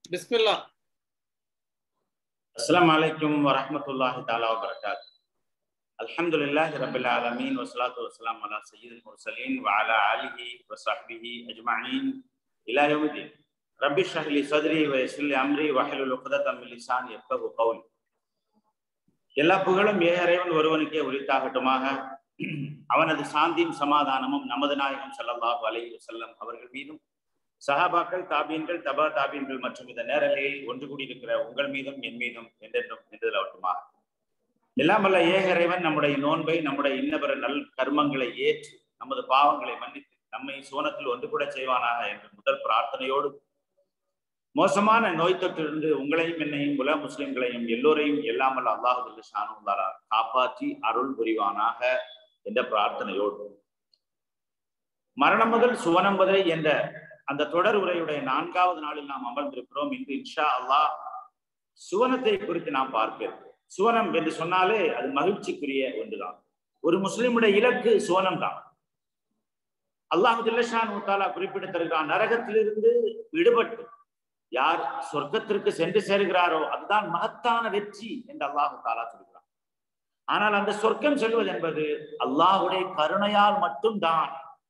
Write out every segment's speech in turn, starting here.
பிஸ்மில்லா السلام عليكم ورحمة الله تعالى وبركاته الحمد لله رب العالمين والصلاة والسلام على سيد المرسلين وعلى آله وصحبه أجمعين إلى يوم الدين رب اشرح لي صدري ويسر لي أمري واحلل عقدة من لساني يفقهوا قولي எல்லா புகழும் ஏறைவன் ஒருவனுக்கே உரித்தாகட்டுமாக அவனது சாந்தியும் சமாதானமும் நமது நாயகம் ஸல்லல்லாஹு அலைஹி வஸல்லம் அவர்கள் மீதும் சஹாபாக்கள் தாபீன்கள் தபா தாபீன்கள் மற்றும் இந்த நேரலையில் ஒன்று கூடியிருக்கிற உங்கள் மீதும் என் மீதும் என்றென்றும் நின்றுதலாகட்டுமாக எல்லாம் வல்ல ஏகரைவன் நம்முடைய நோன்பை நம்முடைய இன்னபிற நல் கர்மங்களை ஏற்று நமது பாவங்களை மன்னித்து நம்மை சோனத்தில் ஒன்று கூட செய்வானாக என்ற முதல் பிரார்த்தனையோடு மோசமான நோய் தொற்றிலிருந்து உங்களையும் என்னையும் உலக முஸ்லிம்களையும் எல்லோரையும் எல்லாமல் அல்லாஹு ஷானுல்லாரா காப்பாற்றி அருள் புரிவானாக என்ற பிரார்த்தனையோடு மரணம் முதல் சுவனம் வரை என்ற அந்த தொடர் உரையுடைய நான்காவது நாளில் நாம் அமர்ந்திருக்கிறோம் இன்று இன்ஷா அல்லாஹ் சுவனத்தை குறித்து நாம் பார்க்கிறோம் சுவனம் என்று சொன்னாலே அது மகிழ்ச்சிக்குரிய ஒன்றுதான் ஒரு முஸ்லிமுடைய இலக்கு சுவனம் தான் அல்லாஹு தில்லஷான் முத்தாலா குறிப்பிட்டு தருகிறான் நரகத்திலிருந்து விடுபட்டு யார் சொர்க்கத்திற்கு சென்று சேர்கிறாரோ அதுதான் மகத்தான வெற்றி என்று அல்லாஹு தாலா சொல்கிறான் ஆனால் அந்த சொர்க்கம் செல்வது என்பது அல்லாஹுடைய கருணையால் மட்டும்தான்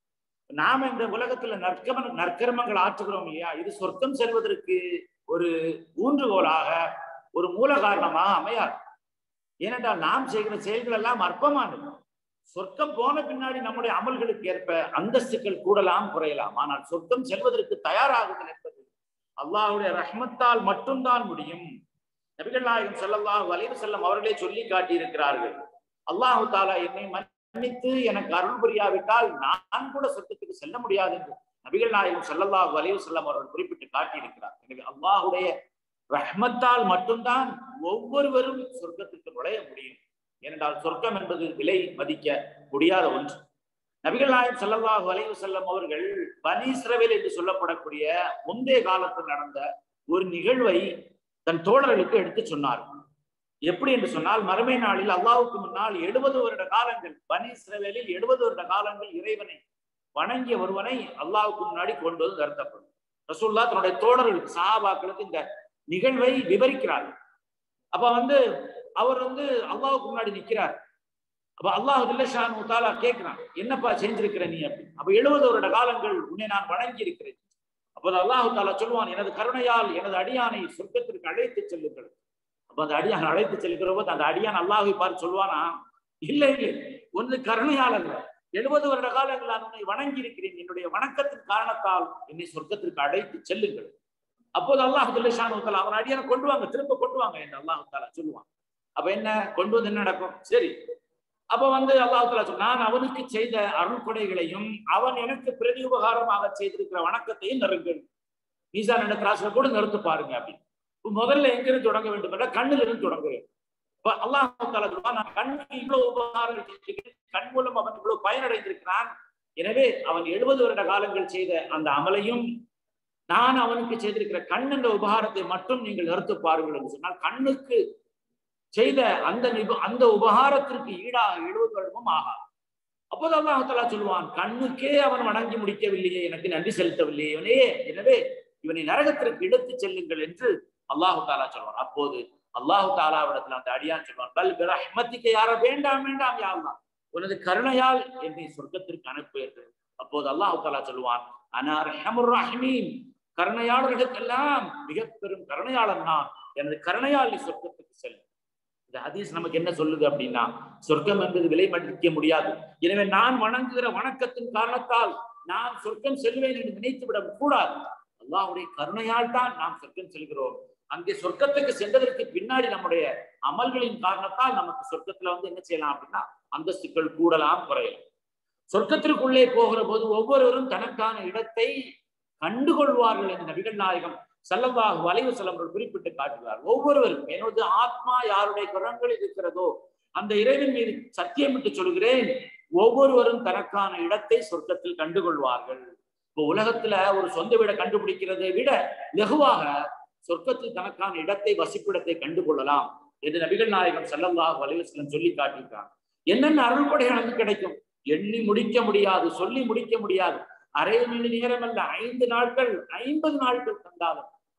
நாம இந்த உலகத்துல நற்கம நற்கர்மங்கள் ஆற்றுகிறோம் இல்லையா இது சொர்க்கம் செல்வதற்கு ஒரு ஊன்றுகோலாக ஒரு மூல காரணமாக அமையாது ஏனென்றால் நாம் செய்கிற செயல்கள் எல்லாம் அற்பமானது சொர்க்கம் போன பின்னாடி நம்முடைய அமல்களுக்கு ஏற்ப அந்தஸ்துக்கள் கூடலாம் குறையலாம் ஆனால் சொர்க்கம் செல்வதற்கு தயாராகுதல் என்பது அல்லாஹுடைய ரஹ்மத்தால் மட்டும்தான் முடியும் நபிகள் நாயகம் செல்லல்லாஹ் வலிவு செல்லம் அவர்களே சொல்லி காட்டியிருக்கிறார்கள் அல்லாஹு தாலா என்னை மன்னித்து எனக்கு அருள் புரியாவிட்டால் நான் கூட சொர்க்கத்துக்கு செல்ல முடியாது என்று நபிகள் நாயகம் செல்லல்லாஹ் வலிவு செல்லம் அவர்கள் குறிப்பிட்டு காட்டியிருக்கிறார் எனவே அல்லாஹுடைய ரஹ்மத்தால் மட்டும்தான் ஒவ்வொருவரும் சொர்க்கத்துக்கு நுழைய முடியும் ஏனென்றால் சொர்க்கம் என்பது விலை மதிக்க முடியாத ஒன்று நபிகள் நாயகம் செல்லல்லாஹு வலிவு செல்லம் அவர்கள் பனீஸ்ரவேல் என்று சொல்லப்படக்கூடிய முந்தைய காலத்தில் நடந்த ஒரு நிகழ்வை தன் தோழர்களுக்கு எடுத்து சொன்னார் எப்படி என்று சொன்னால் மறுமை நாளில் அல்லாவுக்கு முன்னால் எழுபது வருட காலங்கள் பனீஸ்ரவேலில் எழுபது வருட காலங்கள் இறைவனை வணங்கிய ஒருவனை அல்லாவுக்கு முன்னாடி கொண்டு வந்து நிறுத்தப்படும் ரசூல்லா தன்னுடைய தோழர்களுக்கு சஹாபாக்களுக்கு இந்த நிகழ்வை விவரிக்கிறார் அப்ப வந்து அவர் வந்து அல்லாவுக்கு முன்னாடி நிற்கிறார் அப்ப அல்லாஹ் தில்லஷான் தாலா கேட்கிறான் என்னப்பா செஞ்சிருக்கிற நீ அப்படி அப்ப எழுபது வருட காலங்கள் உன்னை நான் வணங்கி இருக்கிறேன் அப்போது அல்லாஹு தாலா சொல்லுவான் எனது கருணையால் எனது அடியானை சொர்க்கத்திற்கு அழைத்து செல்லுங்கள் அப்ப அந்த அடியான் அழைத்து செல்கிற போது அந்த அடியான் அல்லாஹை பார்த்து சொல்லுவானா இல்லை இல்லை ஒன்று கருணையால் அல்ல எழுபது வருட காலங்கள் நான் உன்னை வணங்கி இருக்கிறேன் என்னுடைய வணக்கத்தின் காரணத்தால் என்னை சொர்க்கத்திற்கு அழைத்து செல்லுங்கள் அப்போது அல்லாஹு தில்லஷான் அவன் அடியானை கொண்டு வாங்க திரும்ப கொண்டு வாங்க என்று அல்லாஹு தாலா சொல்லுவான் அப்ப என்ன கொண்டு வந்து என்ன நடக்கும் சரி அப்ப வந்து அல்லாஹால நான் அவனுக்கு செய்த அருள் கொடைகளையும் அவன் எனக்கு பிரதி உபகாரமாக செய்திருக்கிற வணக்கத்தையும் நெருங்கள் மீசான் என்ற கிராஸ்ல கூட நிறுத்து பாருங்க அப்படின்னு முதல்ல எங்கிருந்து தொடங்க வேண்டும் என்ற கண்ணில் இருந்து தொடங்குறேன் இப்ப அல்லாஹால நான் கண்ணுக்கு இவ்வளவு உபகாரம் செஞ்சிருக்கிறேன் கண் மூலம் அவன் இவ்வளவு பயனடைந்திருக்கிறான் எனவே அவன் எழுபது வருட காலங்கள் செய்த அந்த அமலையும் நான் அவனுக்கு செய்திருக்கிற கண் என்ற உபகாரத்தை மட்டும் நீங்கள் நிறுத்து பாருங்கள் என்று சொன்னால் கண்ணுக்கு செய்த அந்த நிபு அந்த உபகாரத்திற்கு ஈடாக எழுபது வருடமும் ஆகா அப்போது அல்லாஹலா சொல்லுவான் கண்ணுக்கே அவன் வணங்கி முடிக்கவில்லையே எனக்கு நன்றி செலுத்தவில்லையே எனவே இவனை நரகத்திற்கு எடுத்து செல்லுங்கள் என்று அல்லாஹு தாலா சொல்வான் அப்போது அல்லாஹு தாலாவிடத்தில் அந்த அடியான் சொல்வான் பல் பிரஹ்மத்திக்கு யார வேண்டாம் வேண்டாம் யாருலாம் உனது கருணையால் என்னை சொர்க்கத்திற்கு அனுப்புகிறது அப்போது அல்லாஹு தாலா சொல்லுவான் அனார் ரஹீம் கருணையாளர்களுக்கெல்லாம் மிக பெரும் கருணையாளன் நான் எனது கருணையால் நீ சொர்க்கத்துக்கு செல்லும் இந்த ஹதீஸ் நமக்கு என்ன சொல்லுது அப்படின்னா சொர்க்கம் என்பது விலை மதிக்க முடியாது எனவே நான் வணங்குகிற வணக்கத்தின் காரணத்தால் நான் சொர்க்கம் செல்வேன் என்று நினைத்து விட கூடாது அல்லாஹுடைய கருணையால் தான் நாம் சொர்க்கம் செல்கிறோம் அங்கே சொர்க்கத்துக்கு சென்றதற்கு பின்னாடி நம்முடைய அமல்களின் காரணத்தால் நமக்கு சொர்க்கத்துல வந்து என்ன செய்யலாம் அப்படின்னா அந்தஸ்துக்கள் கூடலாம் குறையலாம் சொர்க்கத்திற்குள்ளே போகிற போது ஒவ்வொருவரும் தனக்கான இடத்தை கண்டுகொள்வார்கள் என்று நபிகள் நாயகம் செல்லவாக வளைவு செல்லவர்கள் குறிப்பிட்டு காட்டுகிறார் ஒவ்வொருவரும் எனது ஆத்மா யாருடைய குரங்களில் இருக்கிறதோ அந்த இறைவன் மீது சத்தியமிட்டு சொல்கிறேன் ஒவ்வொருவரும் தனக்கான இடத்தை சொர்க்கத்தில் கண்டுகொள்வார்கள் இப்போ உலகத்துல ஒரு சொந்த வீடை கண்டுபிடிக்கிறதை விட வெகுவாக சொர்க்கத்தில் தனக்கான இடத்தை வசிப்பிடத்தை கண்டுகொள்ளலாம் என்று நபிகள் நாயகம் செல்லவாக வளைவு செல்லம் சொல்லி காட்டியிருக்காங்க என்னென்ன அருள் கொடைகள் நமக்கு கிடைக்கும் எண்ணி முடிக்க முடியாது சொல்லி முடிக்க முடியாது அரை மணி நேரம் அல்ல ஐந்து நாட்கள் ஐம்பது நாட்கள் தந்தாலும்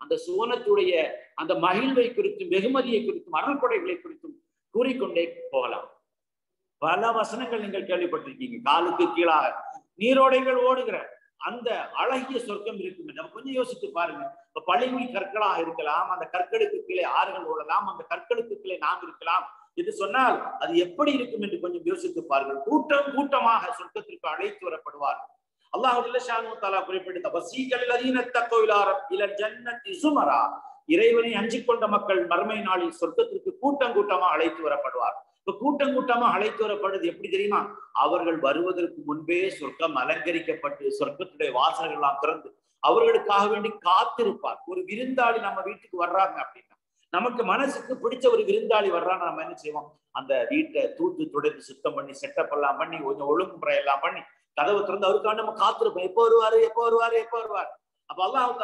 அந்த சுவனத்துடைய அந்த மகிழ்வை குறித்தும் வெகுமதியை குறித்தும் அருள்கொடைகளை குறித்தும் கூறிக்கொண்டே போகலாம் பல வசனங்கள் நீங்கள் கேள்விப்பட்டிருக்கீங்க காலுக்கு கீழாக நீரோடைகள் ஓடுகிற அந்த அழகிய சொர்க்கம் இருக்கும் நம்ம கொஞ்சம் யோசித்து பாருங்க இப்ப பளிங்கு கற்களாக இருக்கலாம் அந்த கற்களுக்கு கீழே ஆறுகள் ஓடலாம் அந்த கற்களுக்கு கீழே நாம் இருக்கலாம் இது சொன்னால் அது எப்படி இருக்கும் என்று கொஞ்சம் யோசித்து பாருங்கள் கூட்டம் கூட்டமாக சொர்க்கத்திற்கு அழைத்து வரப்படுவார்கள் அல்லாஹ் குறிப்பிட்ட வசீகள் அதீனத்தக்கோயிலாரம் இலர் ஜன்னத்தி சுமரா இறைவனை அஞ்சிக் கொண்ட மக்கள் மறுமை நாளில் சொர்க்கத்திற்கு கூட்டம் கூட்டமா அழைத்து வரப்படுவார் இப்ப கூட்டம் கூட்டமா அழைத்து வரப்படுது எப்படி தெரியுமா அவர்கள் வருவதற்கு முன்பே சொர்க்கம் அலங்கரிக்கப்பட்டு சொர்க்கத்துடைய வாசல்கள் எல்லாம் திறந்து அவர்களுக்காக வேண்டி காத்திருப்பார் ஒரு விருந்தாளி நம்ம வீட்டுக்கு வர்றாங்க அப்படின்னா நமக்கு மனசுக்கு பிடிச்ச ஒரு விருந்தாளி வர்றான்னு நம்ம என்ன செய்வோம் அந்த வீட்டை தூத்து துடைத்து சுத்தம் பண்ணி செட்டப் எல்லாம் பண்ணி கொஞ்சம் ஒழுங்குமுறை எல்லாம் பண்ணி கதவை திறந்து அவருக்காக நம்ம காத்திருப்போம் எப்போ வருவாரு எப்போ வருவாரு எப்போ வருவார் அப்ப அல்லாஹு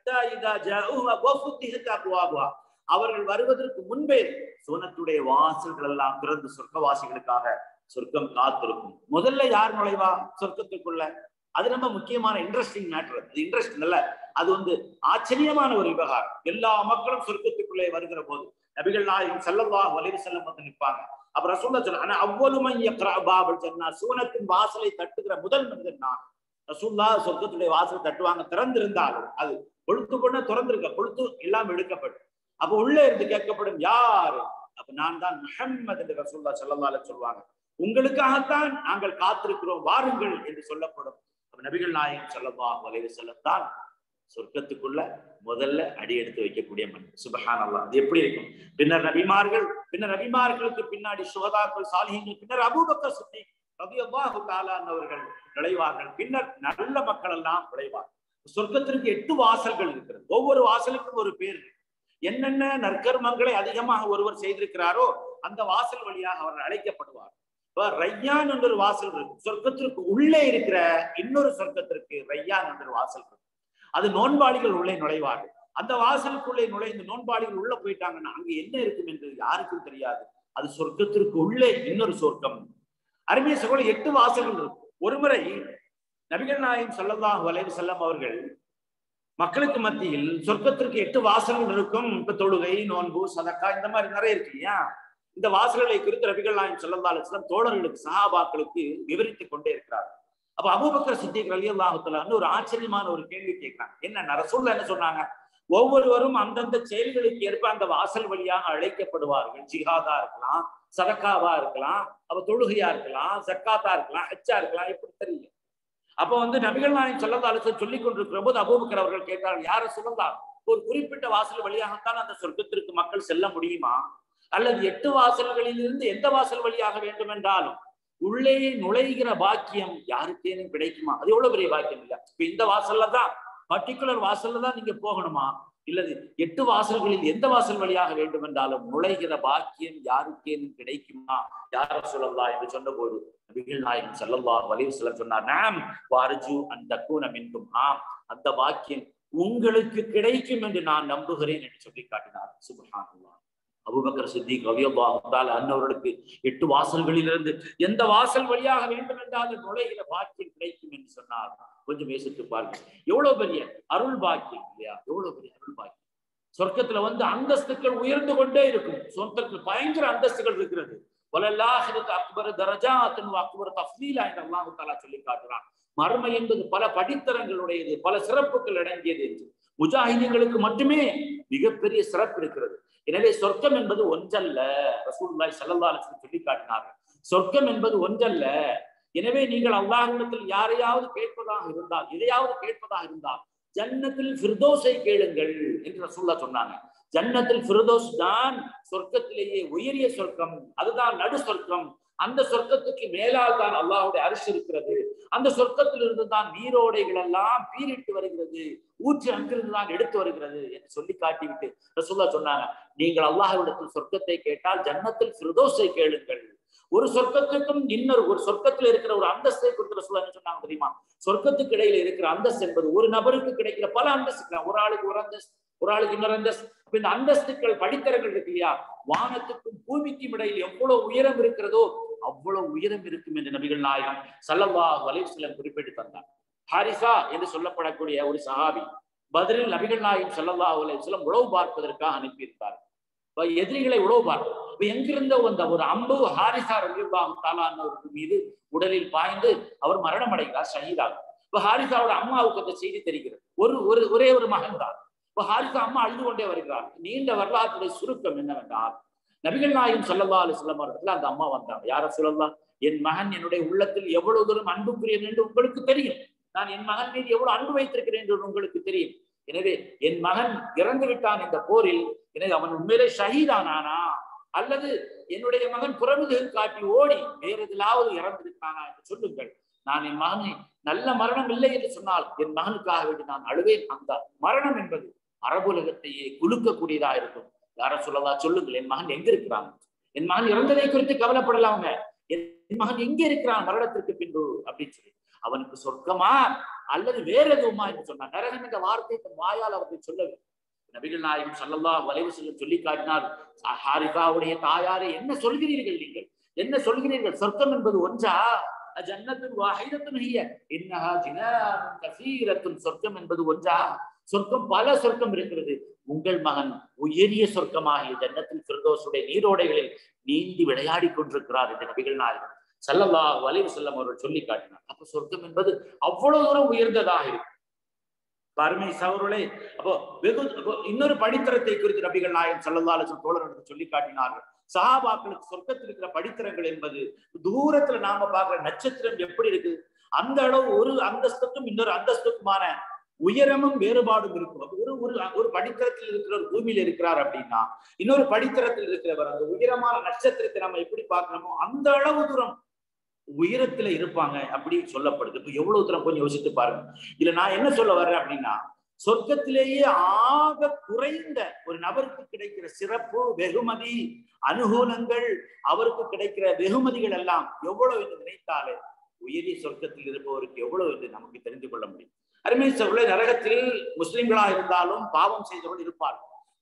தாலா அவர்கள் வருவதற்கு முன்பே சுவனத்துடைய வாசல்கள் எல்லாம் திறந்து சொர்க்கவாசிகளுக்காக சொர்க்கம் காத்திருக்கும் முதல்ல யார் நுழைவா சொர்க்கத்துக்குள்ள அது ரொம்ப முக்கியமான இன்ட்ரெஸ்டிங் மேட்டர் அது இன்ட்ரெஸ்ட் இல்ல அது வந்து ஆச்சரியமான ஒரு விவகாரம் எல்லா மக்களும் சொர்க்கத்துக்குள்ளே வருகிற போது நபிகள் நாயகம் செல்லவா வலிவு செல்லம் வந்து நிற்பாங்க அப்புறம் ரசூல்லா சொல்ல ஆனா அவ்வளவு பாபல் சொன்னா சூனத்தின் வாசலை தட்டுகிற முதல் மனிதன் நான் ரசூல்லா சொர்க்கத்துடைய வாசல் தட்டுவாங்க திறந்திருந்தாலும் அது கொழுத்து கொண்டு திறந்திருக்க கொழுத்து எல்லாம் எடுக்கப்படும் அப்ப உள்ளே இருந்து கேட்கப்படும் யாரு அப்ப நான் தான் முஹம்மது என்று ரசூல்லா செல்லவால சொல்லுவாங்க உங்களுக்காகத்தான் நாங்கள் காத்திருக்கிறோம் வாருங்கள் என்று சொல்லப்படும் நபிகள் நாயகம் சொல்லவா வலைவு செல்லத்தான் சொர்க்கத்துக்குள்ள முதல்ல அடி எடுத்து வைக்கக்கூடிய மண் சுபஹான் அல்லா அது எப்படி இருக்கும் பின்னர் நபிமார்கள் பின்னர் நபிமார்களுக்கு பின்னாடி சுகதாக்கள் சாலிஹங்கள் பின்னர் அபூபக்கர் சுத்தி ரபியல்லாஹு அவர்கள் நுழைவார்கள் பின்னர் நல்ல மக்கள் எல்லாம் நுழைவார் சொர்க்கத்திற்கு எட்டு வாசல்கள் இருக்கிறது ஒவ்வொரு வாசலுக்கும் ஒரு பேர் என்னென்ன நற்கர்மங்களை அதிகமாக ஒருவர் செய்திருக்கிறாரோ அந்த வாசல் வழியாக அவர் அழைக்கப்படுவார் ரையான் என்ற ஒரு வாசல் இருக்கு சொர்க்கத்திற்கு உள்ளே இருக்கிற இன்னொரு சொர்க்கத்திற்கு ரையான் என்ற வாசல் இருக்கு அது நோன்பாளிகள் உள்ளே நுழைவார்கள் அந்த வாசலுக்குள்ளே நுழைந்து நோன்பாளிகள் உள்ள போயிட்டாங்கன்னா அங்க என்ன இருக்கும் என்று யாருக்கும் தெரியாது அது சொர்க்கத்திற்கு உள்ளே இன்னொரு சொர்க்கம் அருமைய சகோதர எட்டு வாசல்கள் இருக்கும் ஒருமுறை நபிகள் நாயகம் சொல்லலாம் வலைவு செல்லம் அவர்கள் மக்களுக்கு மத்தியில் சொர்க்கத்திற்கு எட்டு வாசல்கள் இருக்கும் இப்ப தொழுகை நோன்பு சதக்கா இந்த மாதிரி நிறைய இருக்கு இல்லையா இந்த வாசல்களை குறித்து ரபிகள் நாயகம் சொல்லந்தாலும் தோழர்களுக்கு சகாபாக்களுக்கு விவரித்துக் கொண்டே இருக்கிறார் அப்ப அபுபக்கர் சித்திக் அலி அல்லாஹுத்தலான்னு ஒரு ஆச்சரியமான ஒரு கேள்வி கேட்கிறாங்க என்ன நரசூல்ல என்ன சொன்னாங்க ஒவ்வொருவரும் அந்தந்த செயல்களுக்கு ஏற்ப அந்த வாசல் வழியாக அழைக்கப்படுவார்கள் ஜிஹாதா இருக்கலாம் சதக்காவா இருக்கலாம் அப்ப தொழுகையா இருக்கலாம் சக்காத்தா இருக்கலாம் ஹச்சா இருக்கலாம் எப்படி தெரியல அப்ப வந்து நபிகள் நாயகம் சொல்லதாலு சொல்லி கொண்டிருக்கிற போது அபூபக்கர் அவர்கள் கேட்டார்கள் யார சொல்லலாம் ஒரு குறிப்பிட்ட வாசல் வழியாகத்தான் அந்த சொர்க்கத்திற்கு மக்கள் செல்ல முடியுமா அல்லது எட்டு வாசல்களில் இருந்து எந்த வாசல் வழியாக வேண்டும் என்றாலும் உள்ளே நுழைகிற பாக்கியம் யாருக்கேனும் கிடைக்குமா அது எவ்வளவு பெரிய பாக்கியம் இல்ல இப்ப இந்த வாசல்ல தான் பர்டிகுலர் வாசல்ல தான் நீங்க போகணுமா இல்லது எட்டு வாசல்களில் எந்த வாசல் வழியாக வேண்டும் என்றாலும் நுழைகிற பாக்கியம் யாருக்கேனும் கிடைக்குமா யார சொல்லலாம் என்று சொன்ன போது நபிகள் நாயகம் செல்லல்லா வலிவு செல்ல சொன்னார் நாம் வாரஜு அந்த கூனம் என்றும் ஆம் அந்த பாக்கியம் உங்களுக்கு கிடைக்கும் என்று நான் நம்புகிறேன் என்று சொல்லி காட்டினார் சுபஹானுல்லா அபுபக்கர் சித்திக் ரவியல்லாஹால அன்னவர்களுக்கு எட்டு வாசல்களிலிருந்து எந்த வாசல் வழியாக வேண்டும் என்றாலும் நுழைகிற பாக்கியம் கிடைக்கும் என்று சொன்னார் கொஞ்சம் யோசித்து பாருங்க எவ்வளவு பெரிய அருள் பாக்கியம் இல்லையா எவ்வளவு பெரிய அருள் பாக்கியம் சொர்க்கத்துல வந்து அந்தஸ்துக்கள் உயர்ந்து கொண்டே இருக்கும் சொர்க்கத்தில் பயங்கர அந்தஸ்துகள் இருக்கிறது வலல்லாஹிரத்து அக்பர் தரஜாத்தின் அக்பர் தஃபீலா என்று அல்லாஹு தாலா சொல்லி காட்டுறான் மர்மை என்பது பல படித்தரங்களுடையது பல சிறப்புகள் அடங்கியது என்று முஜாஹிதீன்களுக்கு மட்டுமே மிகப்பெரிய சிறப்பு இருக்கிறது எனவே சொர்க்கம் என்பது ஒன்றல்ல ரசூல்லாய் சல்லா சொல்லி காட்டினார்கள் சொர்க்கம் என்பது ஒன்றல்ல எனவே நீங்கள் அல்லாஹிடத்தில் யாரையாவது கேட்பதாக இருந்தால் எதையாவது கேட்பதாக இருந்தால் ஜன்னத்தில் ஃபிர்தோஸை கேளுங்கள் என்று ரசூல்லா சொன்னாங்க ஜன்னத்தில் ஃபிர்தோஸ் தான் சொர்க்கத்திலேயே உயரிய சொர்க்கம் அதுதான் நடு சொர்க்கம் அந்த சொர்க்கத்துக்கு மேலால் தான் அல்லாஹுடைய அரிசி இருக்கிறது அந்த சொர்க்கத்திலிருந்து தான் நீரோடைகள் எல்லாம் பீரிட்டு வருகிறது ஊற்று அங்கிருந்து தான் எடுத்து வருகிறது என்று சொல்லி காட்டிவிட்டு ரசூல்லா சொன்னாங்க நீங்கள் அல்லாஹ்விடத்தில் சொர்க்கத்தை கேட்டால் ஜன்னத்தில் ஃபிர்தோஸை கேளுங்கள் ஒரு சொர்க்கத்துக்கும் இன்னொரு ஒரு சொர்க்கத்தில் இருக்கிற ஒரு அந்தஸ்தை குறித்து ரசூல்லா என்ன சொன்னாங்க தெரியுமா சொர்க்கத்துக்கு இடையில இருக்கிற அந்தஸ்து என்பது ஒரு நபருக்கு கிடைக்கிற பல அந்தஸ்து ஒரு ஆளுக்கு ஒரு அந்தஸ்து ஒரு ஆளுக்கு இன்னொரு அந்தஸ்து இந்த அந்தஸ்துக்கள் படித்தரங்கள் இருக்கு இல்லையா வானத்துக்கும் பூமிக்கும் இடையில் எவ்வளவு உயரம் இருக்கிறதோ அவ்வளவு உயரம் இருக்கும் என்று நபிகள் நாயகம் சல்லல்லா வலைசலம் குறிப்பிட்டு தந்தார் ஹாரிசா என்று சொல்லப்படக்கூடிய ஒரு சஹாபி பதிலில் நபிகள் நாயகம் ஸல்லல்லாஹு அலைஹி வஸல்லம் உளவு பார்ப்பதற்காக அனுப்பியிருந்தார் இப்ப எதிரிகளை உளவு பார்ப்போம் இப்ப எங்கிருந்த வந்த ஒரு அம்பு ஹாரிசா ரலியல்லாஹு தாலானவருக்கு மீது உடலில் பாய்ந்து அவர் மரணம் அடைகிறார் ஷஹீதாகும் இப்ப ஹாரிசாவோட அம்மாவுக்கு அந்த செய்தி தெரிகிறது ஒரு ஒரு ஒரே ஒரு மகன் தான் இப்ப ஹாரிசா அம்மா அழுது கொண்டே வருகிறார் நீண்ட வரலாற்றுடைய சுருக்கம் என்னவென்றால் நபிகள் நாயகம் ஸல்லல்லாஹு அலைஹி வஸல்லம் இடத்துல அந்த அம்மா வந்தாங்க யார சொல்லலாம் என் மகன் என்னுடைய உள்ளத்தில் எவ்வளவு தூரம் அன்புக்குரியன் என்று உங்களுக்கு தெரியும் நான் என் மகன் மீது எவ்வளவு அன்பு வைத்திருக்கிறேன் என்று உங்களுக்கு தெரியும் எனவே என் மகன் இறந்து விட்டான் இந்த போரில் எனவே அவன் உண்மையிலே ஷஹீதானானா அல்லது என்னுடைய மகன் புறமுது காட்டி ஓடி வேறு எதிலாவது இறந்திருக்கானா என்று சொல்லுங்கள் நான் என் மகனை நல்ல மரணம் இல்லை என்று சொன்னால் என் மகனுக்காக வேண்டி நான் அழுவேன் அந்த மரணம் என்பது அரபுலகத்தையே குலுக்கக்கூடியதா இருக்கும் யார சொல்லதா சொல்லுங்கள் என் மகன் எங்க இருக்கிறான் என் மகன் இறந்ததை குறித்து கவலைப்படலாங்க என் மகன் எங்க இருக்கிறான் மரணத்திற்கு பின்பு அப்படின்னு சொல்லி அவனுக்கு சொர்க்கமா அல்லது வேற எதுவுமா என்று சொன்னார் நரகம் என்ற வார்த்தை தன் வாயால் அவர்கள் சொல்லவில்லை நபிகள் நாயகம் ஸல்லல்லாஹு அலைஹி வஸல்லம் சொல்லி காட்டினார் ஹாரிகாவுடைய தாயாரே என்ன சொல்கிறீர்கள் நீங்கள் என்ன சொல்கிறீர்கள் சொர்க்கம் என்பது ஒன்றா ஜன்னத்துன் வாஹிதத்துன் ஹிய இன்னஹா ஜினானுன் கஸீரத்துன் சொர்க்கம் என்பது ஒன்றா சொர்க்கம் பல சொர்க்கம் இருக்கிறது உங்கள் மகன் உயரிய சொர்க்கமாகிய ஜன்னத்தில் ஃபிர்தோஸுடைய நீரோடைகளில் நீந்தி விளையாடி கொண்டிருக்கிறார் என்று நபிகள் நாயகம் ஸல்லல்லாஹு அலைஹி வஸல்லம் அவர்கள் சொல்லி காட்டினார் அப்ப சொர்க்கம் என்பது அவ்வளவு தூரம் உயர்ந்ததாக இருக்கு அருமை சவர்களே அப்போ வெகு அப்போ இன்னொரு படித்தரத்தை குறித்து நபிகள் நாயகம் ஸல்லல்லாஹு அலைஹி வஸல்லம் தோழர்களுக்கு சொல்லி காட்டினார்கள் சஹாபாக்களுக்கு சொர்க்கத்தில் இருக்கிற படித்தரங்கள் என்பது தூரத்துல நாம பார்க்கிற நட்சத்திரம் எப்படி இருக்கு அந்த அளவு ஒரு அந்தஸ்துக்கும் இன்னொரு அந்தஸ்துக்குமான உயரமும் வேறுபாடும் இருக்கும் அப்ப ஒரு ஒரு ஒரு படித்தரத்தில் இருக்கிறவர் பூமியில இருக்கிறார் அப்படின்னா இன்னொரு படித்தரத்தில் இருக்கிறவர் அந்த உயரமான நட்சத்திரத்தை நம்ம எப்படி பார்க்கணுமோ அந்த அளவு தூரம் உயரத்துல இருப்பாங்க அப்படி சொல்லப்படுது இப்ப எவ்வளவு தூரம் கொஞ்சம் யோசித்து பாருங்க இதுல நான் என்ன சொல்ல வர்றேன் அப்படின்னா சொர்க்கத்திலேயே ஆக குறைந்த ஒரு நபருக்கு கிடைக்கிற சிறப்பு வெகுமதி அனுகூலங்கள் அவருக்கு கிடைக்கிற வெகுமதிகள் எல்லாம் எவ்வளவு என்று நினைத்தாலே உயரிய சொர்க்கத்தில் இருப்பவருக்கு எவ்வளவு என்று நமக்கு தெரிந்து கொள்ள முடியும் அருமை சொல்ல நரகத்தில் முஸ்லிம்களா இருந்தாலும் பாவம் செய்தவர்கள் இருப்பார்கள்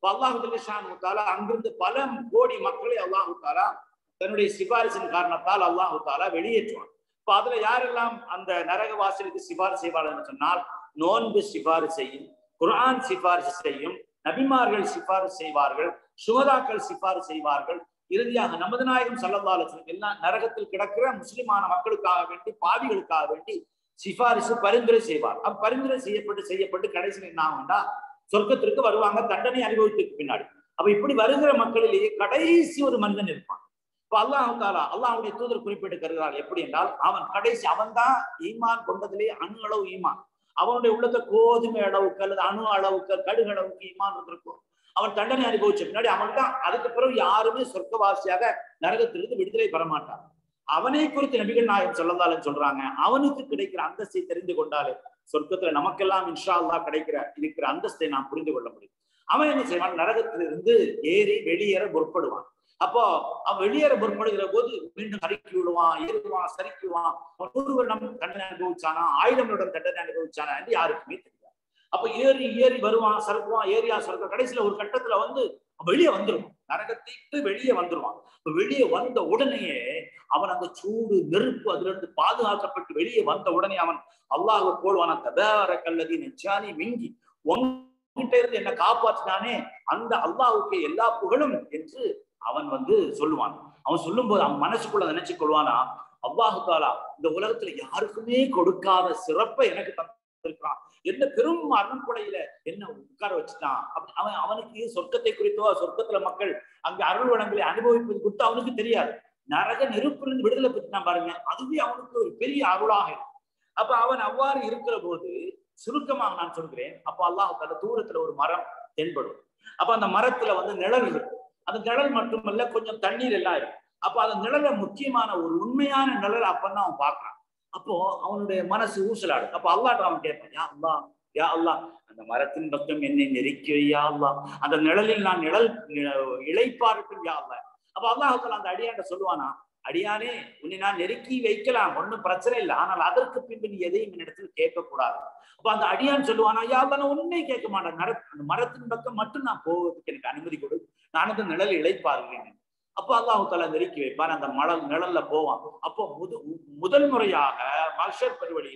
அல்லாஹு தாலா அங்கிருந்து பல கோடி மக்களை அல்லாஹு தாலா தன்னுடைய சிபாரிசின் காரணத்தால் அல்லாஹு தாலா வெளியேற்றுவான் இப்ப அதுல யாரெல்லாம் அந்த நரக வாசலுக்கு சிபாரிசு செய்வார்கள் சொன்னால் நோன்பு சிபாரிசு செய்யும் குர்ஆன் சிபாரிசு செய்யும் நபிமார்கள் சிபாரிசு செய்வார்கள் சுகதாக்கள் சிபாரிசு செய்வார்கள் இறுதியாக நமது நாயகம் சல்லல்லாஹு எல்லாம் நரகத்தில் கிடக்கிற முஸ்லிமான மக்களுக்காக வேண்டி பாவிகளுக்காக வேண்டி சிபாரிசு பரிந்துரை செய்வார் அப்ப பரிந்துரை செய்யப்பட்டு செய்யப்பட்டு கடைசியில் என்ன ஆகும்டா சொர்க்கத்திற்கு வருவாங்க தண்டனை அனுபவத்துக்கு பின்னாடி அப்ப இப்படி வருகிற மக்களிலேயே கடைசி ஒரு மனிதன் இருப்பான் இப்ப அல்லாஹ் தாலா அல்லாஹுடைய தூதர் குறிப்பிட்டு கருதுகிறார் எப்படி என்றால் அவன் கடைசி அவன் தான் ஈமான் கொண்டதிலே அணு அளவு ஈமான் அவனுடைய உள்ளத்தை கோதுமை அளவுக்கு அல்லது அணு அளவுக்கு கடுகு அளவுக்கு ஈமான் இருந்திருக்கும் அவன் தண்டனை அனுபவிச்ச பின்னாடி அவன் தான் அதுக்கு பிறகு யாருமே சொர்க்கவாசியாக நரகத்திலிருந்து விடுதலை பெற மாட்டான் அவனை குறித்து நபிகள் நாயகம் சொல்லதாலும் சொல்றாங்க அவனுக்கு கிடைக்கிற அந்தஸ்தை தெரிந்து கொண்டாலே சொர்க்கத்துல நமக்கெல்லாம் இன்ஷா அல்லா கிடைக்கிற இருக்கிற அந்தஸ்தை நாம் புரிந்து கொள்ள முடியும் அவன் என்ன செய்வான் நரகத்திலிருந்து ஏறி வெளியேற முற்படுவான் அப்போ அவன் வெளியேற முற்படுகிற போது மீண்டும் சறுக்கி விடுவான் ஏறுவான் சறுக்குவான் நூறு வருடம் தண்டனை அனுபவிச்சானா ஆயிரம் வருடம் தண்டனை அனுபவிச்சானா என்று யாருக்குமே தெரியாது அப்ப ஏறி ஏறி வருவான் சறுக்குவான் ஏரியா சறுக்க கடைசியில ஒரு கட்டத்துல வந்து வெளியே வந்துருவான் நரகத்தை வெளியே வந்துருவான் வெளியே வந்த உடனேயே அவன் அந்த சூடு நெருப்பு அதுல இருந்து பாதுகாக்கப்பட்டு வெளியே வந்த உடனே அவன் அல்லாஹ் போடுவான ததார கல்லதி நெச்சானி மிங்கி உங்ககிட்ட இருந்து என்ன காப்பாற்றினானே அந்த அல்லாஹுக்கு எல்லா புகழும் என்று அவன் வந்து சொல்லுவான் அவன் சொல்லும் போது அவன் மனசுக்குள்ள நினைச்சு கொள்வானா அல்லாஹு தாலா இந்த உலகத்துல யாருக்குமே கொடுக்காத சிறப்பை எனக்கு தந்திருக்கிறான் என்ன பெரும் அருண்கொடையில என்ன உட்கார வச்சுட்டான் அவன் அவனுக்கு சொர்க்கத்தை குறித்தோ சொர்க்கத்துல மக்கள் அங்க அருள் வளங்களை அனுபவிப்பது குறித்து அவனுக்கு தெரியாது நரக நெருப்பிலிருந்து விடுதலை பெற்றான் பாருங்க அதுவே அவனுக்கு ஒரு பெரிய அருளாக இருக்கும் அப்ப அவன் அவ்வாறு இருக்கிற போது சுருக்கமாக நான் சொல்கிறேன் அப்ப அல்லாஹ் தல தூரத்துல ஒரு மரம் தென்படும் அப்ப அந்த மரத்துல வந்து நிழல் இருக்கும் அந்த நிழல் மட்டுமல்ல கொஞ்சம் தண்ணீர் எல்லாம் இருக்கும் அப்ப அந்த நிழல முக்கியமான ஒரு உண்மையான நிழல் அப்பதான் அவன் பார்க்கறான் அப்போ அவனுடைய மனசு ஊசலாடு அப்ப அல்லாட்ட அவன் கேட்பான் யா அல்லா யா அல்லா அந்த மரத்தின் பக்கம் என்னை நெருக்கி வையா அல்லா அந்த நிழலில் நான் நிழல் இழைப்பாருக்கும் யா அல்லா அப்ப அல்லாஹால அந்த அடியாண்ட சொல்லுவானா அடியானே உன்னை நான் நெருக்கி வைக்கலாம் ஒன்றும் பிரச்சனை இல்லை ஆனால் அதற்கு பின்பு நீ எதையும் என்னிடத்தில் கேட்கக்கூடாது அப்ப அந்த அடியான் சொல்லுவானா யா நான் உன்னை கேட்க மாட்டேன் நர அந்த மரத்தின் பக்கம் மட்டும் நான் போவதற்கு எனக்கு அனுமதி கொடு நான் அந்த நிழல் இழைப்பாருங்க அப்போ அல்லாஹு தாலா நெருக்கி வைப்பான் அந்த மழல் நிழல்ல போவான் அப்போ முது முதல் முறையாக மஷர் பெருவழியில